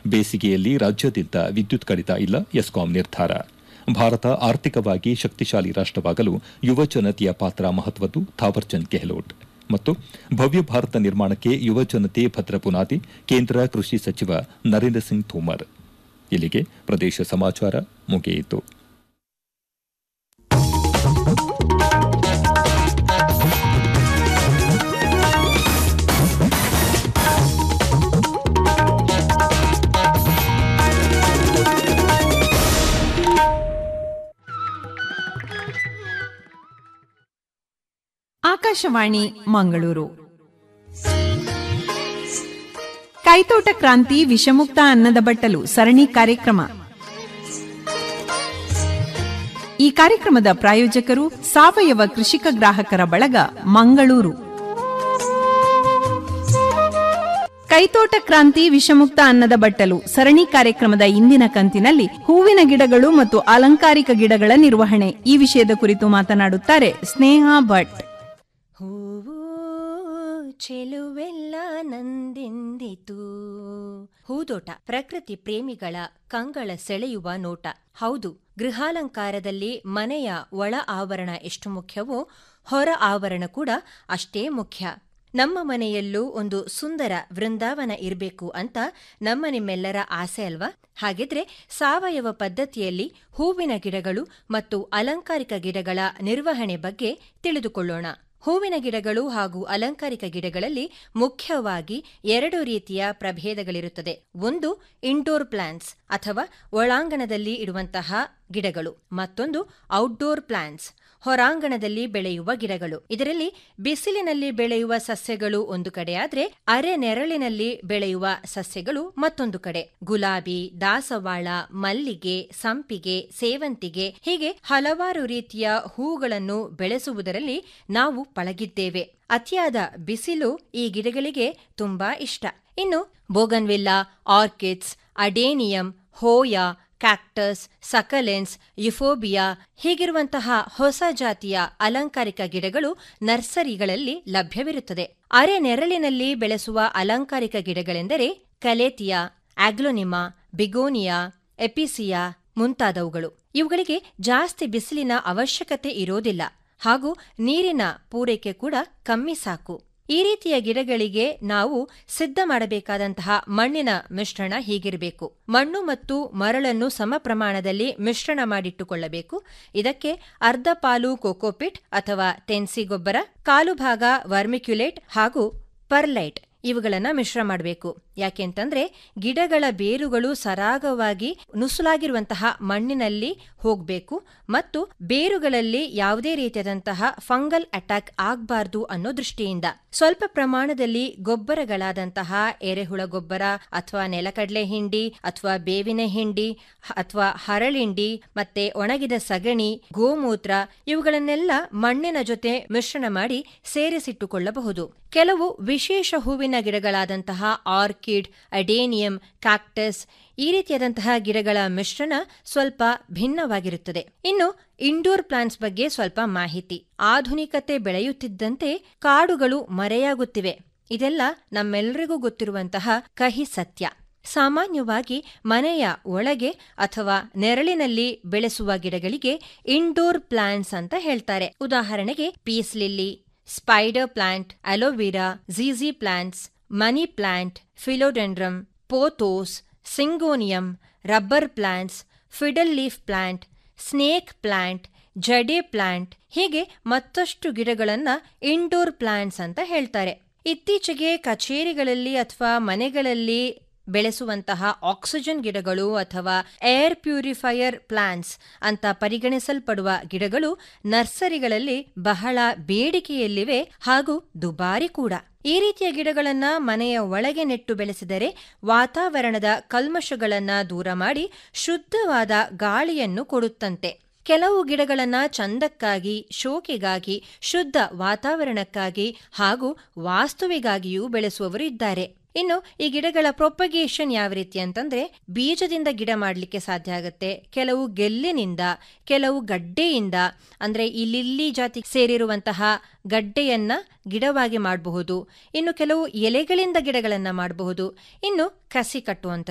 ಬೇಸಿಗೆಯಲ್ಲಿ ರಾಜ್ಯಾದ್ಯಂತ ವಿದ್ಯುತ್ ಕಡಿತ ಇಲ್ಲ ಎಸ್ಕಾಂ ನಿರ್ಧಾರ ಭಾರತ ಆರ್ಥಿಕವಾಗಿ ಶಕ್ತಿಶಾಲಿ ರಾಷ್ಟವಾಗಲು ಯುವ ಜನತೆಯ ಪಾತ್ರ ಮಹತ್ವದ್ದು ಥಾವರ್ಚಂದ್ ಗೆಹ್ಲೋಟ್ ಮತ್ತು ಭವ್ಯ ಭಾರತ ನಿರ್ಮಾಣಕ್ಕೆ ಯುವ ಜನತೆ ಭದ್ರ ಬುನಾದಿ ಕೇಂದ್ರ ಕೃಷಿ ಸಚಿವ ನರೇಂದ್ರ ಸಿಂಗ್ ತೋಮರ್ ಇಲ್ಲಿಗೆ ಪ್ರದೇಶ ಸಮಾಚಾರ ಮುಗಿಯಿತು ಆಕಾಶವಾಣಿ ಮಂಗಳೂರು ಕೈತೋಟ ಕ್ರಾಂತಿ ವಿಷಮುಕ್ತ ಅನ್ನದ ಬಟ್ಟಲು ಸರಣಿ ಕಾರ್ಯಕ್ರಮ ಈ ಕಾರ್ಯಕ್ರಮದ ಪ್ರಾಯೋಜಕರು ಸಾವಯವ ಕೃಷಿಕ ಗ್ರಾಹಕರ ಬಳಗ ಮಂಗಳೂರು ಕೈತೋಟ ಕ್ರಾಂತಿ ವಿಷಮುಕ್ತ ಅನ್ನದ ಬಟ್ಟಲು ಸರಣಿ ಕಾರ್ಯಕ್ರಮದ ಇಂದಿನ ಕಂತಿನಲ್ಲಿ ಹೂವಿನ ಗಿಡಗಳು ಮತ್ತು ಅಲಂಕಾರಿಕ ಗಿಡಗಳ ನಿರ್ವಹಣೆ ಈ ವಿಷಯದ ಕುರಿತು ಮಾತನಾಡುತ್ತಾರೆ ಸ್ನೇಹ ಭಟ್ ಹೂವು ಚೆಲುವೆಲ್ಲ ನಂದೆಂದಿತು ಹೂದೋಟ ಪ್ರಕೃತಿ ಪ್ರೇಮಿಗಳ ಕಂಗಳ ಸೆಳೆಯುವ ನೋಟ ಹೌದು ಗೃಹಾಲಂಕಾರದಲ್ಲಿ ಮನೆಯ ಒಳ ಆವರಣ ಎಷ್ಟು ಮುಖ್ಯವೋ ಹೊರ ಆವರಣ ಕೂಡ ಅಷ್ಟೇ ಮುಖ್ಯ ನಮ್ಮ ಮನೆಯಲ್ಲೂ ಒಂದು ಸುಂದರ ವೃಂದಾವನ ಇರಬೇಕು ಅಂತ ನಮ್ಮ ನಿಮ್ಮೆಲ್ಲರ ಆಸೆ ಅಲ್ವಾ ಹಾಗಿದ್ರೆ ಸಾವಯವ ಪದ್ಧತಿಯಲ್ಲಿ ಹೂವಿನ ಗಿಡಗಳು ಮತ್ತು ಅಲಂಕಾರಿಕ ಗಿಡಗಳ ನಿರ್ವಹಣೆ ಬಗ್ಗೆ ತಿಳಿದುಕೊಳ್ಳೋಣ ಹೂವಿನ ಗಿಡಗಳು ಹಾಗೂ ಅಲಂಕಾರಿಕ ಗಿಡಗಳಲ್ಲಿ ಮುಖ್ಯವಾಗಿ ಎರಡು ರೀತಿಯ ಪ್ರಭೇದಗಳಿರುತ್ತದೆ ಒಂದು ಇಂಡೋರ್ ಪ್ಲಾಂಟ್ಸ್ ಅಥವಾ ಒಳಾಂಗಣದಲ್ಲಿ ಇಡುವಂತಹ ಗಿಡಗಳು ಮತ್ತೊಂದು ಔಟ್ಡೋರ್ ಪ್ಲಾಂಟ್ಸ್ ಹೊರಾಂಗಣದಲ್ಲಿ ಬೆಳೆಯುವ ಗಿಡಗಳು ಇದರಲ್ಲಿ ಬಿಸಿಲಿನಲ್ಲಿ ಬೆಳೆಯುವ ಸಸ್ಯಗಳು ಒಂದು ಕಡೆ ಆದ್ರೆ ಅರೆ ನೆರಳಿನಲ್ಲಿ ಬೆಳೆಯುವ ಸಸ್ಯಗಳು ಮತ್ತೊಂದು ಕಡೆ ಗುಲಾಬಿ ದಾಸವಾಳ ಮಲ್ಲಿಗೆ ಸಂಪಿಗೆ ಸೇವಂತಿಗೆ ಹೀಗೆ ಹಲವಾರು ರೀತಿಯ ಹೂಗಳನ್ನು ಬೆಳೆಸುವುದರಲ್ಲಿ ನಾವು ಪಳಗಿದ್ದೇವೆ ಅತಿಯಾದ ಬಿಸಿಲು ಈ ಗಿಡಗಳಿಗೆ ತುಂಬಾ ಇಷ್ಟ ಇನ್ನು bougainvillea orchids adenium hoya cactus succulents ಯುಫೋಬಿಯಾ ಹೀಗಿರುವಂತಹ ಹೊಸ ಜಾತಿಯ ಅಲಂಕಾರಿಕ ಗಿಡಗಳು ನರ್ಸರಿಗಳಲ್ಲಿ ಲಭ್ಯವಿರುತ್ತದೆ ಅರೆ ನೆರಳಿನಲ್ಲಿ ಬೆಳೆಸುವ ಅಲಂಕಾರಿಕ ಗಿಡಗಳೆಂದರೆ ಕಲೇತಿಯಾ ಆಗ್ಲೋನಿಮಾ ಬಿಗೋನಿಯಾ ಎಪಿಸಿಯಾ ಮುಂತಾದವುಗಳು ಇವುಗಳಿಗೆ ಜಾಸ್ತಿ ಬಿಸಿಲಿನ ಅವಶ್ಯಕತೆ ಇರೋದಿಲ್ಲ ಹಾಗೂ ನೀರಿನ ಪೂರೈಕೆ ಕೂಡ ಕಮ್ಮಿ ಸಾಕು ಈ ರೀತಿಯ ಗಿಡಗಳಿಗೆ ನಾವು ಸಿದ್ಧ ಮಾಡಬೇಕಾದಂತಹ ಮಣ್ಣಿನ ಮಿಶ್ರಣ ಹೀಗಿರಬೇಕು ಮಣ್ಣು ಮತ್ತು ಮರಳನ್ನು ಸಮ ಪ್ರಮಾಣದಲ್ಲಿ ಮಿಶ್ರಣ ಮಾಡಿಟ್ಟುಕೊಳ್ಳಬೇಕು ಇದಕ್ಕೆ ಅರ್ಧ ಪಾಲು ಕೋಕೋಪಿಟ್ ಅಥವಾ ತೆನ್ಸಿ ಗೊಬ್ಬರ ಕಾಲು ಭಾಗ ವರ್ಮಿಕ್ಯುಲೇಟ್ ಹಾಗೂ ಪರ್ಲೈಟ್ ಇವುಗಳನ್ನ ಮಿಶ್ರ ಮಾಡಬೇಕು ಯಾಕೆಂತಂದ್ರೆ ಗಿಡಗಳ ಬೇರುಗಳು ಸರಾಗವಾಗಿ ನುಸುಲಾಗಿರುವಂತಹ ಮಣ್ಣಿನಲ್ಲಿ ಹೋಗಬೇಕು ಮತ್ತು ಬೇರುಗಳಲ್ಲಿ ಯಾವುದೇ ರೀತಿಯಾದಂತಹ ಫಂಗಲ್ ಅಟ್ಯಾಕ್ ಆಗಬಾರ್ದು ಅನ್ನೋ ದೃಷ್ಟಿಯಿಂದ ಸ್ವಲ್ಪ ಪ್ರಮಾಣದಲ್ಲಿ ಗೊಬ್ಬರಗಳಾದಂತಹ ಎರೆಹುಳ ಗೊಬ್ಬರ ಅಥವಾ ನೆಲಕಡಲೆ ಹಿಂಡಿ ಅಥವಾ ಬೇವಿನ ಹಿಂಡಿ ಅಥವಾ ಹರಳಿಂಡಿ ಮತ್ತೆ ಒಣಗಿದ ಸಗಣಿ ಗೋಮೂತ್ರ ಇವುಗಳನ್ನೆಲ್ಲ ಮಣ್ಣಿನ ಜೊತೆ ಮಿಶ್ರಣ ಮಾಡಿ ಸೇರಿಸಿಟ್ಟುಕೊಳ್ಳಬಹುದು ಕೆಲವು ವಿಶೇಷ ಹೂವಿನ ಗಿಡಗಳಾದಂತಹ ಆರ್ಕಿಡ್ ಅಡೇನಿಯಂ ಕ್ಯಾಕ್ಟಸ್ ಈ ರೀತಿಯಾದಂತಹ ಗಿಡಗಳ ಮಿಶ್ರಣ ಸ್ವಲ್ಪ ಭಿನ್ನವಾಗಿರುತ್ತದೆ ಇನ್ನು ಇಂಡೋರ್ ಪ್ಲಾಂಟ್ಸ್ ಬಗ್ಗೆ ಸ್ವಲ್ಪ ಮಾಹಿತಿ ಆಧುನಿಕತೆ ಬೆಳೆಯುತ್ತಿದ್ದಂತೆ ಕಾಡುಗಳು ಮರೆಯಾಗುತ್ತಿವೆ ಇದೆಲ್ಲ ನಮ್ಮೆಲ್ಲರಿಗೂ ಗೊತ್ತಿರುವಂತಹ ಕಹಿ ಸತ್ಯ ಸಾಮಾನ್ಯವಾಗಿ ಮನೆಯ ಒಳಗೆ ಅಥವಾ ನೆರಳಿನಲ್ಲಿ ಬೆಳೆಸುವ ಗಿಡಗಳಿಗೆ ಇಂಡೋರ್ ಪ್ಲಾಂಟ್ಸ್ ಅಂತ ಹೇಳ್ತಾರೆ ಉದಾಹರಣೆಗೆ peace lily spider plant aloe vera ಝೀಝಿ plants money plant philodendron pothos syngonium rubber plants fiddle leaf plant snake plant jade plant ಹೀಗೆ ಮತ್ತಷ್ಟು ಗಿಡಗಳನ್ನ ಇಂಡೋರ್ ಪ್ಲಾಂಟ್ಸ್ ಅಂತ ಹೇಳ್ತಾರೆ ಇತ್ತೀಚೆಗೆ ಕಚೇರಿಗಳಲ್ಲಿ ಅಥವಾ ಮನೆಗಳಲ್ಲಿ ಬೆಳೆಸುವಂತಹ ಆಕ್ಸಿಜನ್ ಗಿಡಗಳು ಅಥವಾ ಏರ್ ಪ್ಯೂರಿಫೈಯರ್ ಪ್ಲಾಂಟ್ಸ್ ಅಂತ ಪರಿಗಣಿಸಲ್ಪಡುವ ಗಿಡಗಳು ನರ್ಸರಿಗಳಲ್ಲಿ ಬಹಳ ಬೇಡಿಕೆಯಲ್ಲಿವೆ ಹಾಗೂ ದುಬಾರಿ ಕೂಡ ಈ ರೀತಿಯ ಗಿಡಗಳನ್ನ ಮನೆಯ ಒಳಗೆ ನೆಟ್ಟು ಬೆಳೆಸಿದರೆ ವಾತಾವರಣದ ಕಲ್ಮಶಗಳನ್ನ ದೂರ ಮಾಡಿ ಶುದ್ಧವಾದ ಗಾಳಿಯನ್ನು ಕೊಡುತ್ತಂತೆ ಕೆಲವು ಗಿಡಗಳನ್ನ ಚಂದಕ್ಕಾಗಿ ಶೋಕಿಗಾಗಿ ಶುದ್ಧ ವಾತಾವರಣಕ್ಕಾಗಿ ಹಾಗೂ ವಾಸ್ತುವಿಗಾಗಿಯೂ ಬೆಳೆಸುವವರು ಇದ್ದಾರೆ ಇನ್ನು ಈ ಗಿಡಗಳ ಪ್ರೊಪಗೇಷನ್ ಯಾವ ರೀತಿ ಅಂತಂದ್ರೆ ಬೀಜದಿಂದ ಗಿಡ ಮಾಡಲಿಕ್ಕೆ ಸಾಧ್ಯ ಆಗುತ್ತೆ ಕೆಲವು ಗೆಲ್ಲಿನಿಂದ ಕೆಲವು ಗಡ್ಡೆಯಿಂದ ಅಂದ್ರೆ ಈ ಲಿಲ್ಲಿ ಜಾತಿ ಸೇರಿರುವಂತಹ ಗಡ್ಡೆಯನ್ನ ಗಿಡವಾಗಿ ಮಾಡಬಹುದು ಇನ್ನು ಕೆಲವು ಎಲೆಗಳಿಂದ ಗಿಡಗಳನ್ನ ಮಾಡಬಹುದು ಇನ್ನು ಕಸಿ ಕಟ್ಟುವಂಥದ್ದು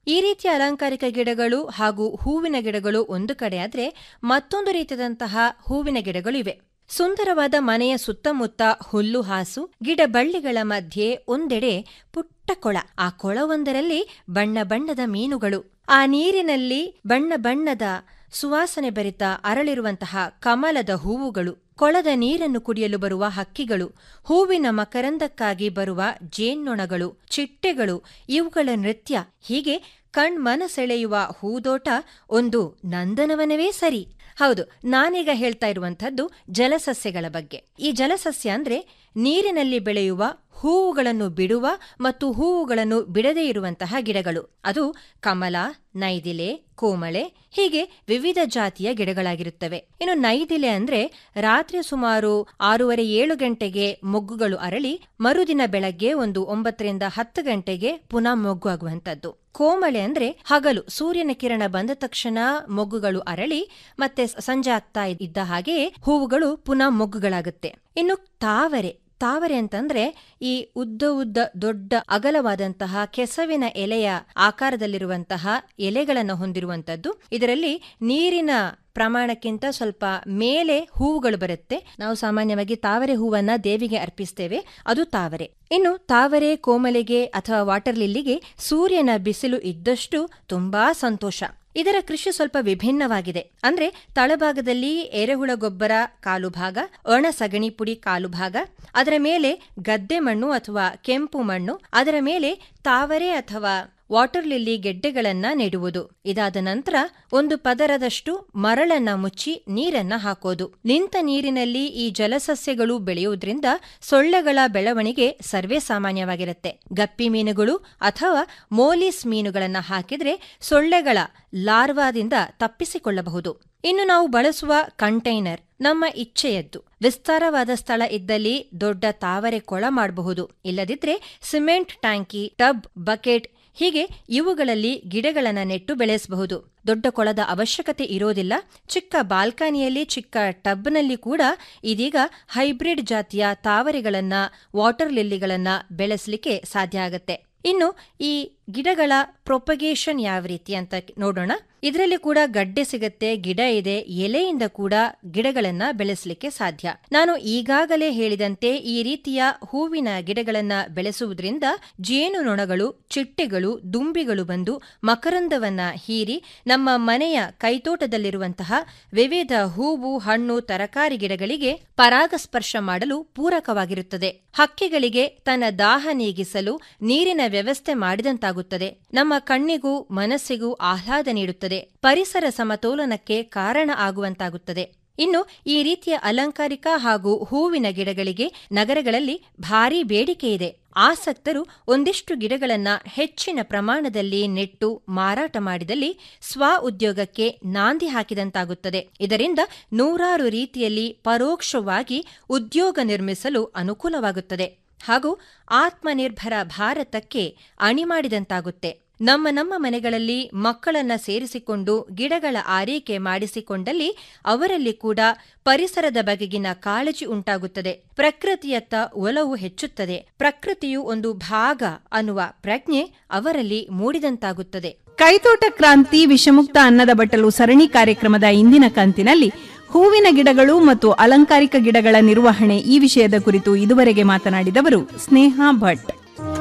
ಈ ರೀತಿಯ ಅಲಂಕಾರಿಕ ಗಿಡಗಳು ಹಾಗೂ ಹೂವಿನ ಗಿಡಗಳು ಒಂದು ಕಡೆ ಆದ್ರೆ ಮತ್ತೊಂದು ರೀತಿಯಾದಂತಹ ಹೂವಿನ ಗಿಡಗಳು ಇವೆ ಸುಂದರವಾದ ಮನೆಯ ಸುತ್ತಮುತ್ತ ಹುಲ್ಲು ಹಾಸು ಗಿಡ ಬಳ್ಳಿಗಳ ಮಧ್ಯೆ ಒಂದೆಡೆ ಪುಟ್ಟ ಕೊಳ ಆ ಕೊಳವೊಂದರಲ್ಲಿ ಬಣ್ಣ ಬಣ್ಣದ ಮೀನುಗಳು ಆ ನೀರಿನಲ್ಲಿ ಬಣ್ಣ ಬಣ್ಣದ ಸುವಾಸನೆ ಭರಿತ ಅರಳಿರುವಂತಹ ಕಮಲದ ಹೂವುಗಳು ಕೊಳದ ನೀರನ್ನು ಕುಡಿಯಲು ಬರುವ ಹಕ್ಕಿಗಳು ಹೂವಿನ ಮಕರಂದಕ್ಕಾಗಿ ಬರುವ ಜೇನ್ನೊಣಗಳು ಚಿಟ್ಟೆಗಳು ಇವುಗಳ ನೃತ್ಯ ಹೀಗೆ ಕಣ್ಮನ ಸೆಳೆಯುವ ಹೂದೋಟ ಒಂದು ನಂದನವನವೇ ಸರಿ ಹೌದು ನಾನೀಗ ಹೇಳ್ತಾ ಇರುವಂಥದ್ದು ಜಲಸಸ್ಯಗಳ ಬಗ್ಗೆ ಈ ಜಲಸಸ್ಯ ಅಂದ್ರೆ ನೀರಿನಲ್ಲಿ ಬೆಳೆಯುವ ಹೂವುಗಳನ್ನು ಬಿಡುವ ಮತ್ತು ಹೂವುಗಳನ್ನು ಬಿಡದೇ ಇರುವಂತಹ ಗಿಡಗಳು ಅದು ಕಮಲ ನೈದಿಲೆ ಕೋಮಳೆ ಹೀಗೆ ವಿವಿಧ ಜಾತಿಯ ಗಿಡಗಳಾಗಿರುತ್ತವೆ ಇನ್ನು ನೈದಿಲೆ ಅಂದ್ರೆ ರಾತ್ರಿ ಸುಮಾರು ಆರೂವರೆ ಏಳು ಗಂಟೆಗೆ ಮೊಗ್ಗುಗಳು ಅರಳಿ ಮರುದಿನ ಬೆಳಗ್ಗೆ ಒಂದು ಒಂಬತ್ತರಿಂದ ಹತ್ತು ಗಂಟೆಗೆ ಪುನಃ ಮೊಗ್ಗು ಆಗುವಂತದ್ದು ಕೋಮಳೆ ಅಂದ್ರೆ ಹಗಲು ಸೂರ್ಯನ ಕಿರಣ ಬಂದ ತಕ್ಷಣ ಮೊಗ್ಗುಗಳು ಅರಳಿ ಮತ್ತೆ ಸಂಜೆ ಆಗ್ತಾ ಇದ್ದ ಹಾಗೆ ಹೂವುಗಳು ಪುನಃ ಮೊಗ್ಗುಗಳಾಗುತ್ತೆ ಇನ್ನು ತಾವರೆ ತಾವರೆ ಅಂತಂದ್ರೆ ಈ ಉದ್ದ ಉದ್ದ ದೊಡ್ಡ ಅಗಲವಾದಂತಹ ಕೆಸವಿನ ಎಲೆಯ ಆಕಾರದಲ್ಲಿರುವಂತಹ ಎಲೆಗಳನ್ನು ಹೊಂದಿರುವಂತದ್ದು ಇದರಲ್ಲಿ ನೀರಿನ ಪ್ರಮಾಣಕ್ಕಿಂತ ಸ್ವಲ್ಪ ಮೇಲೆ ಹೂವುಗಳು ಬರುತ್ತೆ ನಾವು ಸಾಮಾನ್ಯವಾಗಿ ತಾವರೆ ಹೂವನ್ನ ದೇವಿಗೆ ಅರ್ಪಿಸ್ತೇವೆ ಅದು ತಾವರೆ ಇನ್ನು ತಾವರೆ ಕೋಮಲೆಗೆ ಅಥವಾ ವಾಟರ್ ಲಿಲ್ಲಿಗೆ ಸೂರ್ಯನ ಬಿಸಿಲು ಇದ್ದಷ್ಟು ತುಂಬಾ ಸಂತೋಷ ಇದರ ಕೃಷಿ ಸ್ವಲ್ಪ ವಿಭಿನ್ನವಾಗಿದೆ ಅಂದ್ರೆ ತಳಭಾಗದಲ್ಲಿ ಎರೆಹುಳ ಗೊಬ್ಬರ ಕಾಲು ಭಾಗ ಒಣ ಸಗಣಿ ಪುಡಿ ಕಾಲು ಭಾಗ ಅದರ ಮೇಲೆ ಗದ್ದೆ ಮಣ್ಣು ಅಥವಾ ಕೆಂಪು ಮಣ್ಣು ಅದರ ಮೇಲೆ ತಾವರೆ ಅಥವಾ ವಾಟರ್ ಲಿಲ್ಲಿ ಗೆಡ್ಡೆಗಳನ್ನ ನೆಡುವುದು ಇದಾದ ನಂತರ ಒಂದು ಪದರದಷ್ಟು ಮರಳನ್ನ ಮುಚ್ಚಿ ನೀರನ್ನ ಹಾಕೋದು ನಿಂತ ನೀರಿನಲ್ಲಿ ಈ ಜಲಸಸ್ಯಗಳು ಬೆಳೆಯುವುದರಿಂದ ಸೊಳ್ಳೆಗಳ ಬೆಳವಣಿಗೆ ಸರ್ವೇ ಸಾಮಾನ್ಯವಾಗಿರುತ್ತೆ ಗಪ್ಪಿ ಮೀನುಗಳು ಅಥವಾ ಮೋಲಿಸ್ ಮೀನುಗಳನ್ನ ಹಾಕಿದ್ರೆ ಸೊಳ್ಳೆಗಳ ಲಾರ್ವಾದಿಂದ ತಪ್ಪಿಸಿಕೊಳ್ಳಬಹುದು ಇನ್ನು ನಾವು ಬಳಸುವ ಕಂಟೈನರ್ ನಮ್ಮ ಇಚ್ಛೆಯದ್ದು ವಿಸ್ತಾರವಾದ ಸ್ಥಳ ಇದ್ದಲ್ಲಿ ದೊಡ್ಡ ತಾವರೆ ಕೊಳ ಮಾಡಬಹುದು ಇಲ್ಲದಿದ್ರೆ ಸಿಮೆಂಟ್ ಟ್ಯಾಂಕಿ ಟಬ್ ಬಕೆಟ್ ಹೀಗೆ ಇವುಗಳಲ್ಲಿ ಗಿಡಗಳನ್ನ ನೆಟ್ಟು ಬೆಳೆಸಬಹುದು ದೊಡ್ಡ ಕೊಳದ ಅವಶ್ಯಕತೆ ಇರೋದಿಲ್ಲ ಚಿಕ್ಕ ಬಾಲ್ಕನಿಯಲ್ಲಿ ಚಿಕ್ಕ ಟಬ್ನಲ್ಲಿ ಕೂಡ ಇದೀಗ ಹೈಬ್ರಿಡ್ ಜಾತಿಯ ತಾವರೆಗಳನ್ನ ವಾಟರ್ ಲಿಲ್ಲಿಗಳನ್ನ ಬೆಳೆಸಲಿಕ್ಕೆ ಸಾಧ್ಯ ಆಗತ್ತೆ ಇನ್ನು ಈ ಗಿಡಗಳ ಪ್ರೊಪಗೇಷನ್ ಯಾವ ರೀತಿ ಅಂತ ನೋಡೋಣ ಇದರಲ್ಲಿ ಕೂಡ ಗಡ್ಡೆ ಸಿಗತ್ತೆ ಗಿಡ ಇದೆ ಎಲೆಯಿಂದ ಕೂಡ ಗಿಡಗಳನ್ನ ಬೆಳೆಸಲಿಕ್ಕೆ ಸಾಧ್ಯ ನಾನು ಈಗಾಗಲೇ ಹೇಳಿದಂತೆ ಈ ರೀತಿಯ ಹೂವಿನ ಗಿಡಗಳನ್ನ ಬೆಳೆಸುವುದರಿಂದ ಜೇನುನೊಣಗಳು ಚಿಟ್ಟೆಗಳು ದುಂಬಿಗಳು ಬಂದು ಮಕರಂದವನ್ನ ಹೀರಿ ನಮ್ಮ ಮನೆಯ ಕೈತೋಟದಲ್ಲಿರುವಂತಹ ವಿವಿಧ ಹೂವು ಹಣ್ಣು ತರಕಾರಿ ಗಿಡಗಳಿಗೆ ಪರಾಗಸ್ಪರ್ಶ ಮಾಡಲು ಪೂರಕವಾಗಿರುತ್ತದೆ ಹಕ್ಕಿಗಳಿಗೆ ತನ್ನ ದಾಹ ನೀಗಿಸಲು ನೀರಿನ ವ್ಯವಸ್ಥೆ ಮಾಡಿದಂತಾಗುತ್ತದೆ ನಮ್ಮ ಕಣ್ಣಿಗೂ ಮನಸ್ಸಿಗೂ ಆಹ್ಲಾದ ನೀಡುತ್ತದೆ ಪರಿಸರ ಸಮತೋಲನಕ್ಕೆ ಕಾರಣ ಆಗುವಂತಾಗುತ್ತದೆ ಇನ್ನು ಈ ರೀತಿಯ ಅಲಂಕಾರಿಕ ಹಾಗೂ ಹೂವಿನ ಗಿಡಗಳಿಗೆ ನಗರಗಳಲ್ಲಿ ಭಾರೀ ಬೇಡಿಕೆ ಇದೆ ಆಸಕ್ತರು ಒಂದಿಷ್ಟು ಗಿಡಗಳನ್ನ ಹೆಚ್ಚಿನ ಪ್ರಮಾಣದಲ್ಲಿ ನೆಟ್ಟು ಮಾರಾಟ ಮಾಡಿದಲ್ಲಿ ಸ್ವ ಉದ್ಯೋಗಕ್ಕೆ ನಾಂದಿ ಹಾಕಿದಂತಾಗುತ್ತದೆ ಇದರಿಂದ ನೂರಾರು ರೀತಿಯಲ್ಲಿ ಪರೋಕ್ಷವಾಗಿ ಉದ್ಯೋಗ ನಿರ್ಮಿಸಲು ಅನುಕೂಲವಾಗುತ್ತದೆ ಹಾಗೂ ಆತ್ಮನಿರ್ಭರ ಭಾರತಕ್ಕೆ ಅಣಿಮಾಡಿದಂತಾಗುತ್ತೆ ನಮ್ಮ ನಮ್ಮ ಮನೆಗಳಲ್ಲಿ ಮಕ್ಕಳನ್ನ ಸೇರಿಸಿಕೊಂಡು ಗಿಡಗಳ ಆರೈಕೆ ಮಾಡಿಸಿಕೊಂಡಲ್ಲಿ ಅವರಲ್ಲಿ ಕೂಡ ಪರಿಸರದ ಬಗೆಗಿನ ಕಾಳಜಿ ಉಂಟಾಗುತ್ತದೆ ಪ್ರಕೃತಿಯತ್ತ ಒಲವು ಹೆಚ್ಚುತ್ತದೆ ಪ್ರಕೃತಿಯು ಒಂದು ಭಾಗ ಅನ್ನುವ ಪ್ರಜ್ಞೆ ಅವರಲ್ಲಿ ಮೂಡಿದಂತಾಗುತ್ತದೆ ಕೈತೋಟ ಕ್ರಾಂತಿ ವಿಷಮುಕ್ತ ಅನ್ನದ ಬಟ್ಟಲು ಸರಣಿ ಕಾರ್ಯಕ್ರಮದ ಇಂದಿನ ಕಂತಿನಲ್ಲಿ ಹೂವಿನ ಗಿಡಗಳು ಮತ್ತು ಅಲಂಕಾರಿಕ ಗಿಡಗಳ ನಿರ್ವಹಣೆ ಈ ವಿಷಯದ ಕುರಿತು ಇದುವರೆಗೆ ಮಾತನಾಡಿದವರು ಸ್ನೇಹಾ ಭಟ್